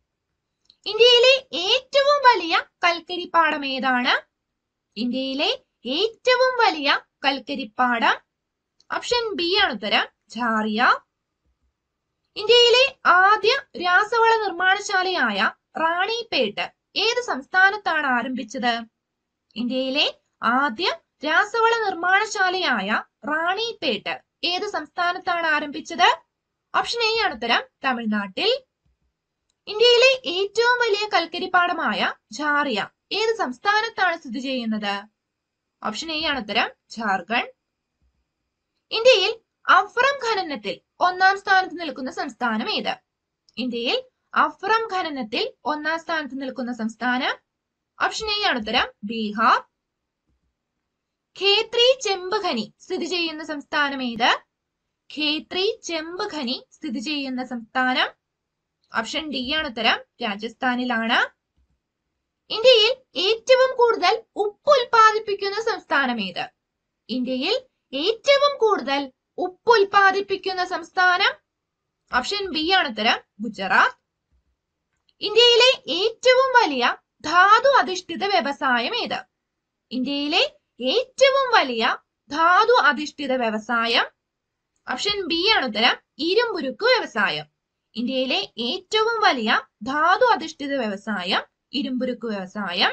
ഇന്ത്യയിലെ ഏറ്റവും വലിയ കൽക്കരി പാടം ഏതാണ് ഇന്ത്യയിലെ ഏറ്റവും വലിയ കൽക്കരിപ്പാടം ഓപ്ഷൻ ബി ആണ് ഉത്തരം ഝാറിയ ഇന്ത്യയിലെ ആദ്യ രാസവള നിർമ്മാണശാലയായ റാണിപേട്ട് ഏത് സംസ്ഥാനത്താണ് ആരംഭിച്ചത് ഇന്ത്യയിലെ ആദ്യ രാസവള നിർമ്മാണശാലയായ റാണിപേട്ട് ഏത് സംസ്ഥാനത്താണ് ആരംഭിച്ചത് ഓപ്ഷൻ എ ആണ് ഉത്തരം തമിഴ്നാട്ടിൽ ഇന്ത്യയിലെ ഏറ്റവും വലിയ കൽക്കരിപ്പാടമായ ഝാറിയ ഏത് സംസ്ഥാനത്താണ് സ്ഥിതി ചെയ്യുന്നത് ഓപ്ഷൻ എ ആണ് ഉത്തരം ഝാർഖണ്ഡ് ഇന്ത്യയിൽ അഫ്രം ഖനനത്തിൽ ഒന്നാം സ്ഥാനത്ത് നിൽക്കുന്ന സംസ്ഥാനം ഏത് ഇന്ത്യയിൽ അഫ്രം ഖനനത്തിൽ ഒന്നാം സ്ഥാനത്ത് നിൽക്കുന്ന സംസ്ഥാനം ഓപ്ഷൻ എ ആണ് ഉത്തരം ബീഹാർ ഖേത്രി ചെമ്പ് ഖനി സ്ഥിതി ചെയ്യുന്ന സംസ്ഥാനം ഏത് ഖേത്രി ചെമ്പ് ഖനി സ്ഥിതി ചെയ്യുന്ന സംസ്ഥാനം ഓപ്ഷൻ ഡി ആണ് ഉത്തരം രാജസ്ഥാനിലാണ് ഇന്ത്യയിൽ ഏറ്റവും കൂടുതൽ ഉപ്പ് ഉൽപ്പാദിപ്പിക്കുന്ന സംസ്ഥാനം ഏത് ഇന്ത്യയിൽ ഏറ്റവും കൂടുതൽ ഉപ്പ് ഉൽപ്പാദിപ്പിക്കുന്ന സംസ്ഥാനം ഓപ്ഷൻ ബി ആണ് ഉത്തരം ഗുജറാത്ത് ഇന്ത്യയിലെ ഏറ്റവും വലിയ ധാതു അധിഷ്ഠിത വ്യവസായം ഏത് ഇന്ത്യയിലെ ഏറ്റവും വലിയ ധാതു അധിഷ്ഠിത വ്യവസായം ഓപ്ഷൻ ബി ആണ് ഉത്തരം ഇരുമ്പുരുക്ക് വ്യവസായം ഇന്ത്യയിലെ ഏറ്റവും വലിയ ധാതു അധിഷ്ഠിത വ്യവസായം ഇരുമ്പുരുക്ക് വ്യവസായം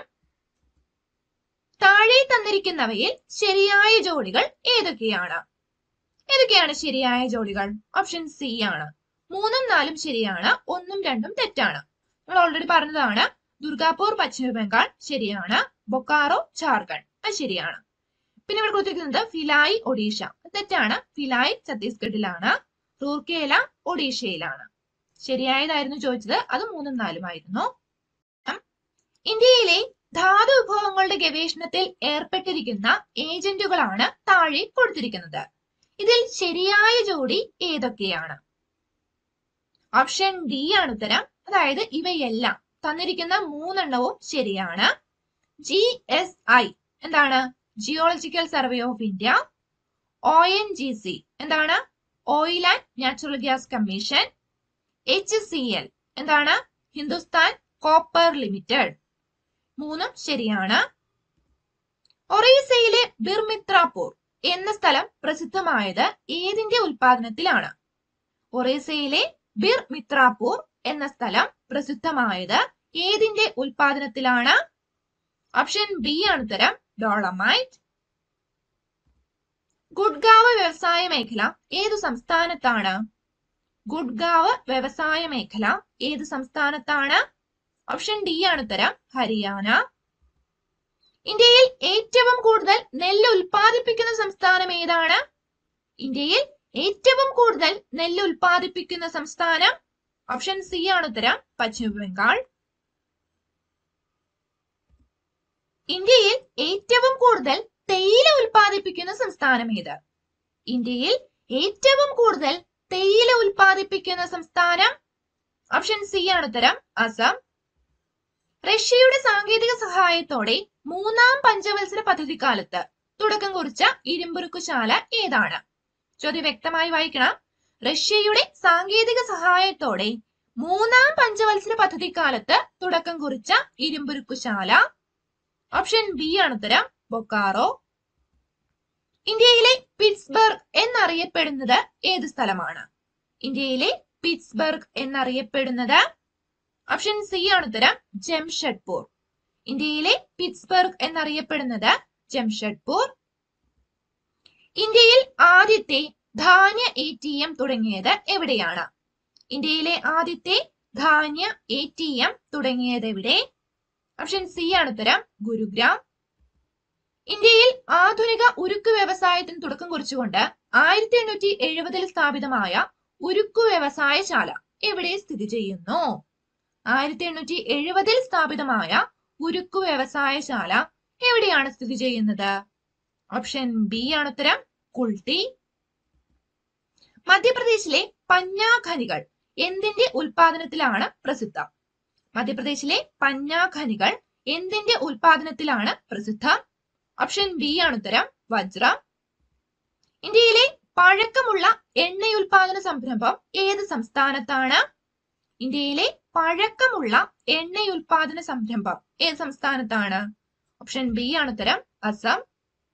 താഴെ തന്നിരിക്കുന്നവയിൽ ശരിയായ ജോഡികൾ ഏതൊക്കെയാണ് ഏതൊക്കെയാണ് ശരിയായ ജോഡികൾ ഓപ്ഷൻ സി ആണ് മൂന്നും നാലും ശരിയാണ് ഒന്നും രണ്ടും തെറ്റാണ് നമ്മൾ ഓൾറെഡി പറഞ്ഞതാണ് ദുർഗാപൂർ പശ്ചിമ ബംഗാൾ ശരിയാണ് ബൊക്കാറോ ജാർഖണ്ഡ് അത് ശരിയാണ് പിന്നെ ഇവിടെ കൊടുത്തിരിക്കുന്നത് ഫിലായി ഒഡീഷ തെറ്റാണ് ഫിലായി ഛത്തീസ്ഗഡിലാണ് റൂർക്കേല ഒഡീഷയിലാണ് ശരിയായതായിരുന്നു ചോദിച്ചത് അത് മൂന്നും നാലുമായിരുന്നു ഇന്ത്യയിലെ ധാതു വിഭവങ്ങളുടെ ഗവേഷണത്തിൽ ഏർപ്പെട്ടിരിക്കുന്ന ഏജന്റുകളാണ് താഴെ കൊടുത്തിരിക്കുന്നത് ഇതിൽ ശരിയായ ജോഡി ഏതൊക്കെയാണ് ഓപ്ഷൻ ഡി ആണ് ഉത്തരം അതായത് ഇവയെല്ലാം തന്നിരിക്കുന്ന മൂന്നെണ്ണവും ശരിയാണ് ജി എസ് ഐ എന്താണ് geological survey of India O N G C എന്താണ് oil and natural gas commission H C L എന്താണ് ഹിന്ദുസ്ഥാൻ കോപ്പർ ലിമിറ്റഡ് മൂന്നും ശരിയാണ് ഒറീസയിലെ ബിർമിത്രാപൂർ എന്ന സ്ഥലം പ്രസിദ്ധമായത് ഏതിന്റെ ഉൽപാദനത്തിലാണ് ഒറീസയിലെ ബിർ മിത്രാപൂർ എന്ന സ്ഥലം പ്രസിദ്ധമായത് ഏതിന്റെ ഉൽപാദനത്തിലാണ് ഓപ്ഷൻ ബി ആണ് ഉത്തരം ഡോളമൈറ്റ് ഗുഡ്ഗാവ് വ്യവസായ മേഖല ഏതു സംസ്ഥാനത്താണ് ഗുഡ്ഗാവ് വ്യവസായ മേഖല ഏത് സംസ്ഥാനത്താണ് ഓപ്ഷൻ ഡി ആണ് ഉത്തരം ഹരിയാന ഇന്ത്യയിൽ ഏറ്റവും കൂടുതൽ നെല്ല് ഉൽപ്പാദിപ്പിക്കുന്ന സംസ്ഥാനം ഏതാണ് ഇന്ത്യയിൽ ഏറ്റവും കൂടുതൽ നെല്ല് ഉൽപ്പാദിപ്പിക്കുന്ന സംസ്ഥാനം ഓപ്ഷൻ സി ആണ് ഉത്തരം പശ്ചിമ ബംഗാൾ ഇന്ത്യയിൽ ഏറ്റവും കൂടുതൽ തേയില ഉൽപ്പാദിപ്പിക്കുന്ന സംസ്ഥാനം ഏത് ഇന്ത്യയിൽ ഏറ്റവും കൂടുതൽ തേയില ഉൽപ്പാദിപ്പിക്കുന്ന സംസ്ഥാനം ഓപ്ഷൻ സി ആണ് ഉത്തരം അസം റഷ്യയുടെ സാങ്കേതിക സഹായത്തോടെ മൂന്നാം പഞ്ചവത്സര പദ്ധതിക്കാലത്ത് തുടക്കം കുറിച്ച ഇരുമ്പുരുക്കുശാല ഏതാണ് ചോദ്യം വ്യക്തമായി വായിക്കണം റഷ്യയുടെ സാങ്കേതിക സഹായത്തോടെ മൂന്നാം പഞ്ചവത്സര പദ്ധതിക്കാലത്ത് തുടക്കം കുറിച്ച ഇരുമ്പുരുക്കുശാല ഓപ്ഷൻ ബി ആണ് ഉത്തരം ബൊക്കാറോ ഇന്ത്യയിലെ പിറ്റ്സ്ബർഗ് എന്നറിയപ്പെടുന്നത് ഏത് സ്ഥലമാണ് ഇന്ത്യയിലെ പിറ്റ്സ്ബർഗ് എന്നറിയപ്പെടുന്നത് ഓപ്ഷൻ സി ആണ് ഉത്തരം ജംഷഡ്പൂർ ഇന്ത്യയിലെ പിറ്റ്സ്ബർഗ് എന്നറിയപ്പെടുന്നത് ജംഷഡ്പൂർ ഇന്ത്യയിൽ ആദ്യത്തെ ധാന്യ എ ടി എം തുടങ്ങിയത് എവിടെയാണ് ഇന്ത്യയിലെ ആദ്യത്തെ ധാന്യ എ ടി എം തുടങ്ങിയത് എവിടെ ഓപ്ഷൻ സി ആണ് ഉത്തരം ഗുരുഗ്രാം ഇന്ത്യയിൽ ആധുനിക ഉരുക്ക് വ്യവസായത്തിന് തുടക്കം കുറിച്ചുകൊണ്ട് ആയിരത്തി എണ്ണൂറ്റി എഴുപതിൽ സ്ഥാപിതമായ ഉരുക്കു വ്യവസായശാല എവിടെ സ്ഥിതി ചെയ്യുന്നു ആയിരത്തി എണ്ണൂറ്റി എഴുപതിൽ സ്ഥാപിതമായ ഉരുക്കു വ്യവസായശാല എവിടെയാണ് സ്ഥിതി ചെയ്യുന്നത് ഓപ്ഷൻ ബി ആണ് ഉത്തരം കുൾട്ടി മധ്യപ്രദേശിലെ പഞ്ഞാ ഖനികൾ എന്തിന്റെ ഉൽപാദനത്തിലാണ് പ്രസിദ്ധം മധ്യപ്രദേശിലെ പഞ്ഞാ ഖനികൾ എന്തിന്റെ ഉൽപാദനത്തിലാണ് പ്രസിദ്ധം ഓപ്ഷൻ ബി ആണ് ഉത്തരം വജ്രം ഇന്ത്യയിലെ പഴക്കമുള്ള എണ്ണയുൽപാദന സംരംഭം ഏത് സംസ്ഥാനത്താണ് ഇന്ത്യയിലെ പഴക്കമുള്ള എണ്ണയുൽപാദന സംരംഭം ഏത് സംസ്ഥാനത്താണ് ഓപ്ഷൻ ബി ആണ് ഉത്തരം അസം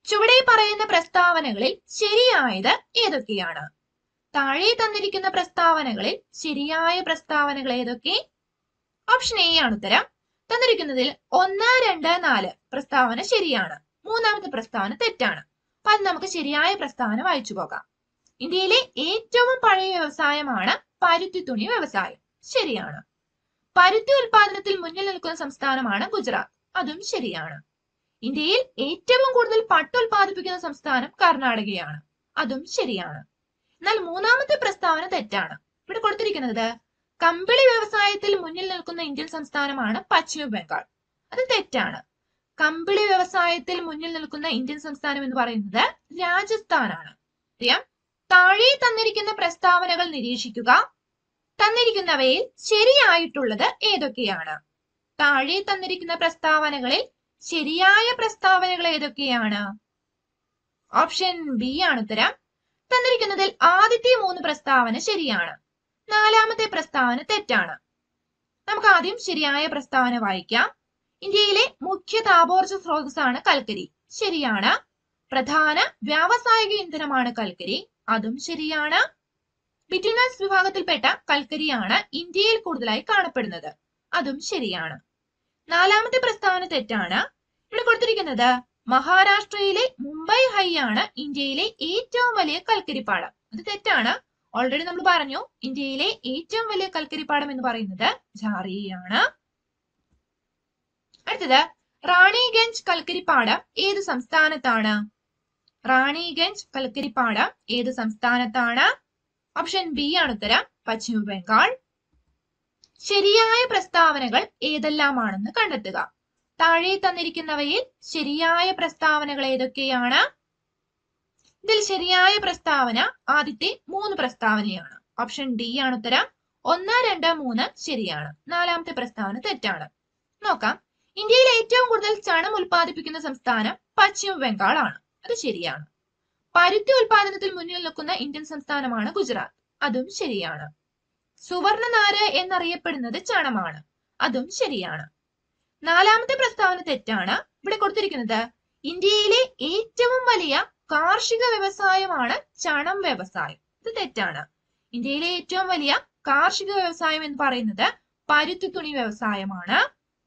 ചുവടെ പറയുന്ന പ്രസ്താവനകളിൽ ശരിയായത് ഏതൊക്കെയാണ് താഴെ തന്നിരിക്കുന്ന പ്രസ്താവനകളിൽ ശരിയായ പ്രസ്താവനകൾ ഏതൊക്കെ ഓപ്ഷൻ എ ആണ് ഉത്തരം തന്നിരിക്കുന്നതിൽ ഒന്ന് രണ്ട് നാല് പ്രസ്താവന ശരിയാണ് മൂന്നാമത്തെ പ്രസ്താവന തെറ്റാണ് അപ്പൊ അത് നമുക്ക് ശരിയായ പ്രസ്താവന വായിച്ചു പോകാം ഇന്ത്യയിലെ ഏറ്റവും പഴയ വ്യവസായമാണ് പരുത്തി തുണി വ്യവസായം ശരിയാണ് പരുത്തി ഉൽപാദനത്തിൽ മുന്നിൽ നിൽക്കുന്ന സംസ്ഥാനമാണ് ഗുജറാത്ത് അതും ശരിയാണ് ഇന്ത്യയിൽ ഏറ്റവും കൂടുതൽ പട്ട് ഉൽപ്പാദിപ്പിക്കുന്ന സംസ്ഥാനം കർണാടകയാണ് അതും ശരിയാണ് എന്നാൽ മൂന്നാമത്തെ പ്രസ്താവന തെറ്റാണ് ഇവിടെ കൊടുത്തിരിക്കുന്നത് കമ്പിളി വ്യവസായത്തിൽ മുന്നിൽ നിൽക്കുന്ന ഇന്ത്യൻ സംസ്ഥാനമാണ് പശ്ചിമ ബംഗാൾ അത് തെറ്റാണ് കമ്പിളി വ്യവസായത്തിൽ മുന്നിൽ നിൽക്കുന്ന ഇന്ത്യൻ സംസ്ഥാനം എന്ന് പറയുന്നത് രാജസ്ഥാനാണ് അറിയാം താഴെ തന്നിരിക്കുന്ന പ്രസ്താവനകൾ നിരീക്ഷിക്കുക തന്നിരിക്കുന്നവയിൽ ശരിയായിട്ടുള്ളത് ഏതൊക്കെയാണ് താഴെ തന്നിരിക്കുന്ന പ്രസ്താവനകളിൽ ശരിയായ പ്രസ്താവനകൾ ഏതൊക്കെയാണ് ഓപ്ഷൻ ബി ആണ് ഉത്തരം തന്നിരിക്കുന്നതിൽ ആദ്യത്തെ മൂന്ന് പ്രസ്താവന ശരിയാണ് നാലാമത്തെ പ്രസ്താവന തെറ്റാണ് നമുക്ക് ആദ്യം ശരിയായ പ്രസ്താവന വായിക്കാം ഇന്ത്യയിലെ മുഖ്യ താപോർജ സ്രോതസ്സാണ് കൽക്കരി ശരിയാണ് പ്രധാന വ്യാവസായിക ഇന്ധനമാണ് കൽക്കരി അതും ശരിയാണ് ബിറ്റുനസ് വിഭാഗത്തിൽപ്പെട്ട കൽക്കരിയാണ് ഇന്ത്യയിൽ കൂടുതലായി കാണപ്പെടുന്നത് അതും ശരിയാണ് നാലാമത്തെ പ്രസ്താവന തെറ്റാണ് ഇവിടെ കൊടുത്തിരിക്കുന്നത് മഹാരാഷ്ട്രയിലെ മുംബൈ ഹൈ ആണ് ഇന്ത്യയിലെ ഏറ്റവും വലിയ കൽക്കരിപ്പാടം അത് തെറ്റാണ് ഓൾറെഡി നമ്മൾ പറഞ്ഞു ഇന്ത്യയിലെ ഏറ്റവും വലിയ കൽക്കരിപ്പാടം എന്ന് പറയുന്നത് ഝാറിയാണ് അടുത്തത് റാണിഗഞ്ച് കൽക്കരിപ്പാടം ഏത് സംസ്ഥാനത്താണ് റാണിഗഞ്ച് കൽക്കരിപ്പാടം ഏത് സംസ്ഥാനത്താണ് ഓപ്ഷൻ ബി ആണ് ഉത്തരം പശ്ചിമ ബംഗാൾ ശരിയായ പ്രസ്താവനകൾ ഏതെല്ലാമാണെന്ന് കണ്ടെത്തുക താഴെ തന്നിരിക്കുന്നവയിൽ ശരിയായ പ്രസ്താവനകൾ ഏതൊക്കെയാണ് ഇതിൽ ശരിയായ പ്രസ്താവന ആദ്യത്തെ മൂന്ന് പ്രസ്താവനയാണ് ഓപ്ഷൻ ഡി ആണ് ഉത്തരം ഒന്ന് രണ്ട് മൂന്ന് ശരിയാണ് നാലാമത്തെ പ്രസ്താവന തെറ്റാണ് നോക്കാം ഇന്ത്യയിൽ ഏറ്റവും കൂടുതൽ ചണം ഉൽപ്പാദിപ്പിക്കുന്ന സംസ്ഥാനം പശ്ചിമ ബംഗാൾ ആണ് അത് ശരിയാണ് പരുത്തി ഉൽപാദനത്തിൽ മുന്നിൽ നിൽക്കുന്ന ഇന്ത്യൻ സംസ്ഥാനമാണ് ഗുജറാത്ത് അതും ശരിയാണ് സുവർണ നാര് എന്നറിയപ്പെടുന്നത് ചണമാണ് അതും ശരിയാണ് നാലാമത്തെ പ്രസ്താവന തെറ്റാണ് ഇവിടെ കൊടുത്തിരിക്കുന്നത് ഇന്ത്യയിലെ ഏറ്റവും വലിയ കാർഷിക വ്യവസായമാണ് ചണം വ്യവസായം ഇത് തെറ്റാണ് ഇന്ത്യയിലെ ഏറ്റവും വലിയ കാർഷിക വ്യവസായം എന്ന് പറയുന്നത് പരുത്തി തുണി വ്യവസായമാണ്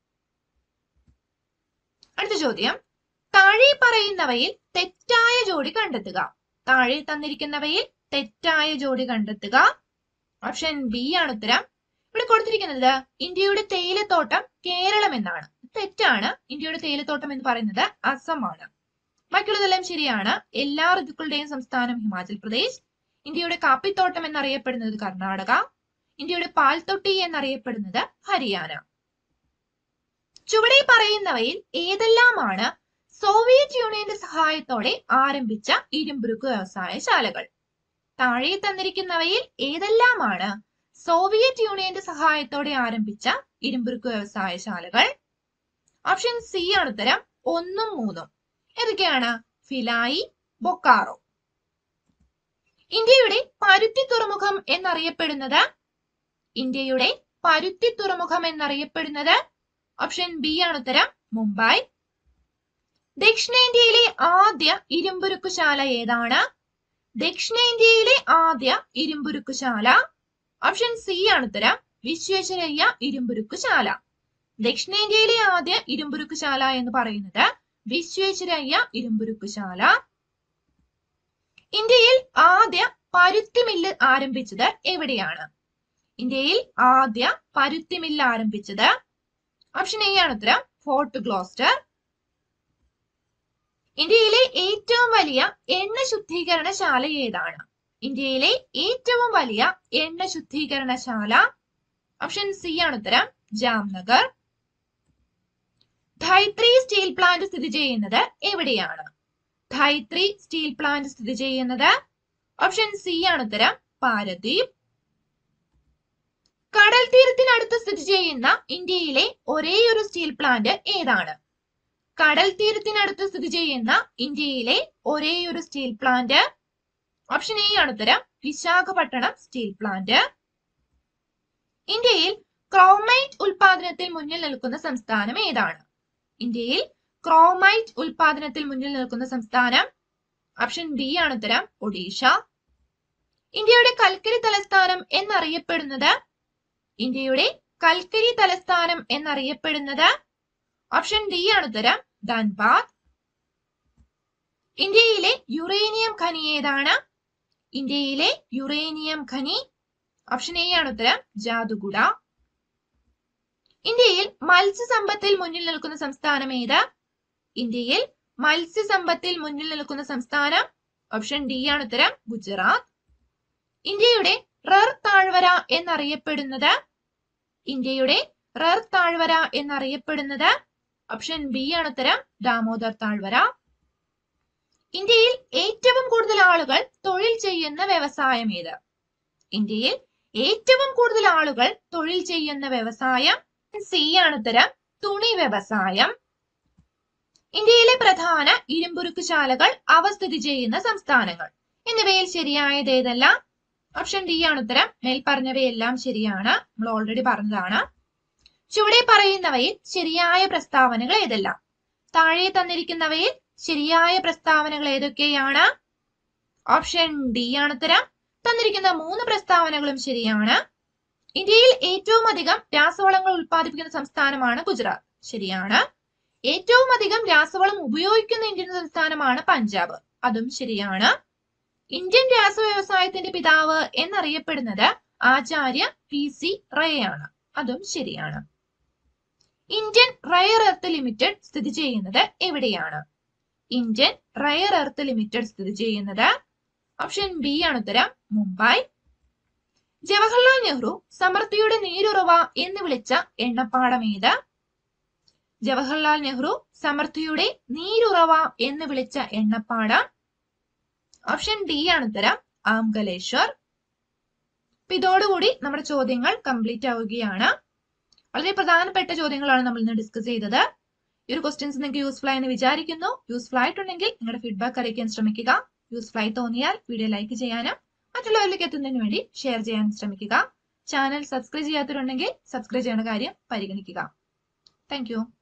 അടുത്ത ചോദ്യം താഴെ പറയുന്നവയിൽ തെറ്റായ ജോഡി കണ്ടെത്തുക താഴെ തന്നിരിക്കുന്നവയിൽ തെറ്റായ ജോഡി കണ്ടെത്തുക ഓപ്ഷൻ ബി ആണ് ഉത്തരം ഇവിടെ കൊടുത്തിരിക്കുന്നത് ഇന്ത്യയുടെ തേയിലത്തോട്ടം കേരളം എന്നാണ് തെറ്റാണ് ഇന്ത്യയുടെ തേയിലത്തോട്ടം എന്ന് പറയുന്നത് അസമാണ് ബാക്കിയുള്ളതെല്ലാം ശരിയാണ് എല്ലാ ഋതുക്കളുടെയും സംസ്ഥാനം ഹിമാചൽ പ്രദേശ് ഇന്ത്യയുടെ കാപ്പിത്തോട്ടം എന്നറിയപ്പെടുന്നത് കർണാടക ഇന്ത്യയുടെ പാൽത്തൊട്ടി എന്നറിയപ്പെടുന്നത് ഹരിയാന ചുവടെ പറയുന്നവയിൽ ഏതെല്ലാമാണ് സോവിയറ്റ് യൂണിയന്റെ സഹായത്തോടെ ആരംഭിച്ച ഇരുമ്പുരുക്ക് വ്യവസായശാലകൾ താഴെ തന്നിരിക്കുന്നവയിൽ ഏതെല്ലാമാണ് സോവിയറ്റ് യൂണിയന്റെ സഹായത്തോടെ ആരംഭിച്ച ഇരുമ്പുരുക്ക് വ്യവസായശാലകൾ ഓപ്ഷൻ സി ആണ് ഉത്തരം ഒന്നും മൂന്നും ഏതൊക്കെയാണ് ഫിലായി ബൊക്കാറോ ഇന്ത്യയുടെ പരുത്തി തുറമുഖം എന്നറിയപ്പെടുന്നത് ഇന്ത്യയുടെ പരുത്തി തുറമുഖം എന്നറിയപ്പെടുന്നത് ഓപ്ഷൻ ബി ആണ് ഉത്തരം മുംബൈ ദക്ഷിണേന്ത്യയിലെ ആദ്യ ഇരുമ്പുരുക്കുശാല ഏതാണ് ദക്ഷിണേന്ത്യയിലെ ആദ്യ ഇരുമ്പുരുക്കുശാല ഓപ്ഷൻ സി ആണ് ഉത്തരം വിശ്വേശ്വരയ്യ ഇരുമ്പുരുക്കുശാല ദക്ഷിണേന്ത്യയിലെ ആദ്യ ഇരുമ്പുരുക്കുശാല എന്ന് പറയുന്നത് വിശ്വേശ്വരയ്യ ഇരുമ്പുരുക്കുശാല ഇന്ത്യയിൽ ആദ്യ പരുത്തി മില്ല് ആരംഭിച്ചത് എവിടെയാണ് ഇന്ത്യയിൽ ആദ്യ പരുത്തി മില്ല് ആരംഭിച്ചത് ഓപ്ഷൻ എ ആണ് ഉത്തരം ഫോർട്ട് ഗ്ലോസ്റ്റർ ഇന്ത്യയിലെ ഏറ്റവും വലിയ എണ്ണ ശുദ്ധീകരണശാല ഏതാണ് ഇന്ത്യയിലെ ഏറ്റവും വലിയ എണ്ണ ശുദ്ധീകരണശാല ഓപ്ഷൻ സി ആണ് ഉത്തരം ജാംനഗർ ധൈത്രി സ്റ്റീൽ പ്ലാന്റ് സ്ഥിതി ചെയ്യുന്നത് എവിടെയാണ് ധൈത്രി സ്റ്റീൽ പ്ലാന്റ് സ്ഥിതി ചെയ്യുന്നത് ഓപ്ഷൻ സി ആണ് ഉത്തരം പാരദ്വീപ് കടൽ തീരത്തിനടുത്ത് സ്ഥിതി ചെയ്യുന്ന ഇന്ത്യയിലെ ഒരേയൊരു സ്റ്റീൽ പ്ലാന്റ് ഏതാണ് കടൽ തീരത്തിനടുത്ത് സ്ഥിതി ചെയ്യുന്ന ഇന്ത്യയിലെ ഒരേയൊരു സ്റ്റീൽ പ്ലാന്റ് ഓപ്ഷൻ എ ആണ് ഉത്തരം വിശാഖപട്ടണം സ്റ്റീൽ പ്ലാന്റ് ഇന്ത്യയിൽ ക്രോമൈറ്റ് ഉൽപാദനത്തിൽ മുന്നിൽ നിൽക്കുന്ന സംസ്ഥാനം ഏതാണ് ഇന്ത്യയിൽ ക്രോമൈറ്റ് ഉൽപാദനത്തിൽ മുന്നിൽ നിൽക്കുന്ന സംസ്ഥാനം ഓപ്ഷൻ ബി ആണ് ഉത്തരം ഒഡീഷ ഇന്ത്യയുടെ കൽക്കരി തലസ്ഥാനം എന്നറിയപ്പെടുന്നത് ഇന്ത്യയുടെ കൽക്കരി തലസ്ഥാനം എന്നറിയപ്പെടുന്നത് ഓപ്ഷൻ ഡി ആണ് ഉത്തരം ധൻബാദ് ഇന്ത്യയിലെ യുറേനിയം ഖനി ഏതാണ് ഇന്ത്യയിലെ യുറേനിയം ഖനി ഓപ്ഷൻ എ ആണ് ഉത്തരം ജാദുഗുഡ ഇന്ത്യയിൽ മത്സ്യസമ്പത്തിൽ മുന്നിൽ നിൽക്കുന്ന സംസ്ഥാനം ഏത് ഇന്ത്യയിൽ മത്സ്യസമ്പത്തിൽ മുന്നിൽ നിൽക്കുന്ന സംസ്ഥാനം ഓപ്ഷൻ ഡി ആണ് ഉത്തരം ഗുജറാത്ത് ഇന്ത്യയുടെ റർ താഴ്വര എന്നറിയപ്പെടുന്നത് ഇന്ത്യയുടെ റർ താഴ്വര എന്നറിയപ്പെടുന്നത് ഓപ്ഷൻ ബി ആണ് ഉത്തരം ദാമോദർ താഴ്വര ഇന്ത്യയിൽ ഏറ്റവും കൂടുതൽ ആളുകൾ തൊഴിൽ ചെയ്യുന്ന വ്യവസായം ഏത് ഇന്ത്യയിൽ ഏറ്റവും കൂടുതൽ ആളുകൾ തൊഴിൽ ചെയ്യുന്ന വ്യവസായം സി ആണ് ഉത്തരം തുണി വ്യവസായം ഇന്ത്യയിലെ പ്രധാന ഇരുമ്പുരുക്കുശാലകൾ അവ സ്ഥിതി ചെയ്യുന്ന സംസ്ഥാനങ്ങൾ എന്നിവയിൽ ശരിയായത് ഏതെല്ലാം ഓപ്ഷൻ ഡി ആണ് ഉത്തരം മേൽ പറഞ്ഞവയെല്ലാം ശരിയാണ് നമ്മൾ ഓൾറെഡി പറഞ്ഞതാണ് ചുവടെ പറയുന്നവയിൽ ശരിയായ പ്രസ്താവനകൾ ഏതെല്ലാം താഴെ തന്നിരിക്കുന്നവയിൽ ശരിയായ പ്രസ്താവനകൾ ഏതൊക്കെയാണ് ഓപ്ഷൻ ഡി ആണ് ഉത്തരം തന്നിരിക്കുന്ന മൂന്ന് പ്രസ്താവനകളും ശരിയാണ് ഇന്ത്യയിൽ ഏറ്റവും അധികം രാസവളങ്ങൾ ഉൽപ്പാദിപ്പിക്കുന്ന സംസ്ഥാനമാണ് ഗുജറാത്ത് ശരിയാണ് ഏറ്റവും അധികം രാസവളം ഉപയോഗിക്കുന്ന ഇന്ത്യൻ സംസ്ഥാനമാണ് പഞ്ചാബ് അതും ശരിയാണ് ഇന്ത്യൻ രാസ വ്യവസായത്തിന്റെ പിതാവ് എന്നറിയപ്പെടുന്നത് ആചാര്യ പി സി റേ ആണ് അതും ശരിയാണ് ഇന്ത്യൻ റയർ എർത്ത് ലിമിറ്റഡ് സ്ഥിതി ചെയ്യുന്നത് എവിടെയാണ് ഇന്ത്യൻ റയർ എർത്ത് ലിമിറ്റഡ് സ്ഥിതി ചെയ്യുന്നത് ഓപ്ഷൻ ബി ആണ് ഉത്തരം മുംബൈ ജവഹർലാൽ നെഹ്റു സമൃദ്ധിയുടെ നീരുറവ എന്ന് വിളിച്ച എണ്ണപ്പാടം ഏത് ജവഹർലാൽ നെഹ്റു സമൃദ്ധിയുടെ നീരുറവ എന്ന് വിളിച്ച എണ്ണപ്പാടം ഓപ്ഷൻ ഡി ആണ് ഉത്തരം ആംഗലേശ്വർ അപ്പൊ ഇതോടുകൂടി നമ്മുടെ ചോദ്യങ്ങൾ കംപ്ലീറ്റ് ആവുകയാണ് വളരെ പ്രധാനപ്പെട്ട ചോദ്യങ്ങളാണ് നമ്മൾ ഇന്ന് ഡിസ്കസ് ചെയ്തത് ഈ ഒരു ക്വസ്റ്റ്യൻസ് നിങ്ങൾക്ക് യൂസ്ഫുൾ ആയെന്ന് വിചാരിക്കുന്നു യൂസ്ഫുൾ ആയിട്ടുണ്ടെങ്കിൽ നിങ്ങളുടെ ഫീഡ്ബാക്ക് അറിയിക്കാൻ ശ്രമിക്കുക യൂസ്ഫുൾ ആയി തോന്നിയാൽ വീഡിയോ ലൈക്ക് ചെയ്യാനും മറ്റുള്ളവരിലേക്ക് എത്തുന്നതിന് വേണ്ടി ഷെയർ ചെയ്യാനും ശ്രമിക്കുക ചാനൽ സബ്സ്ക്രൈബ് ചെയ്യാത്തവരുണ്ടെങ്കിൽ സബ്സ്ക്രൈബ് ചെയ്യുന്ന കാര്യം പരിഗണിക്കുക താങ്ക്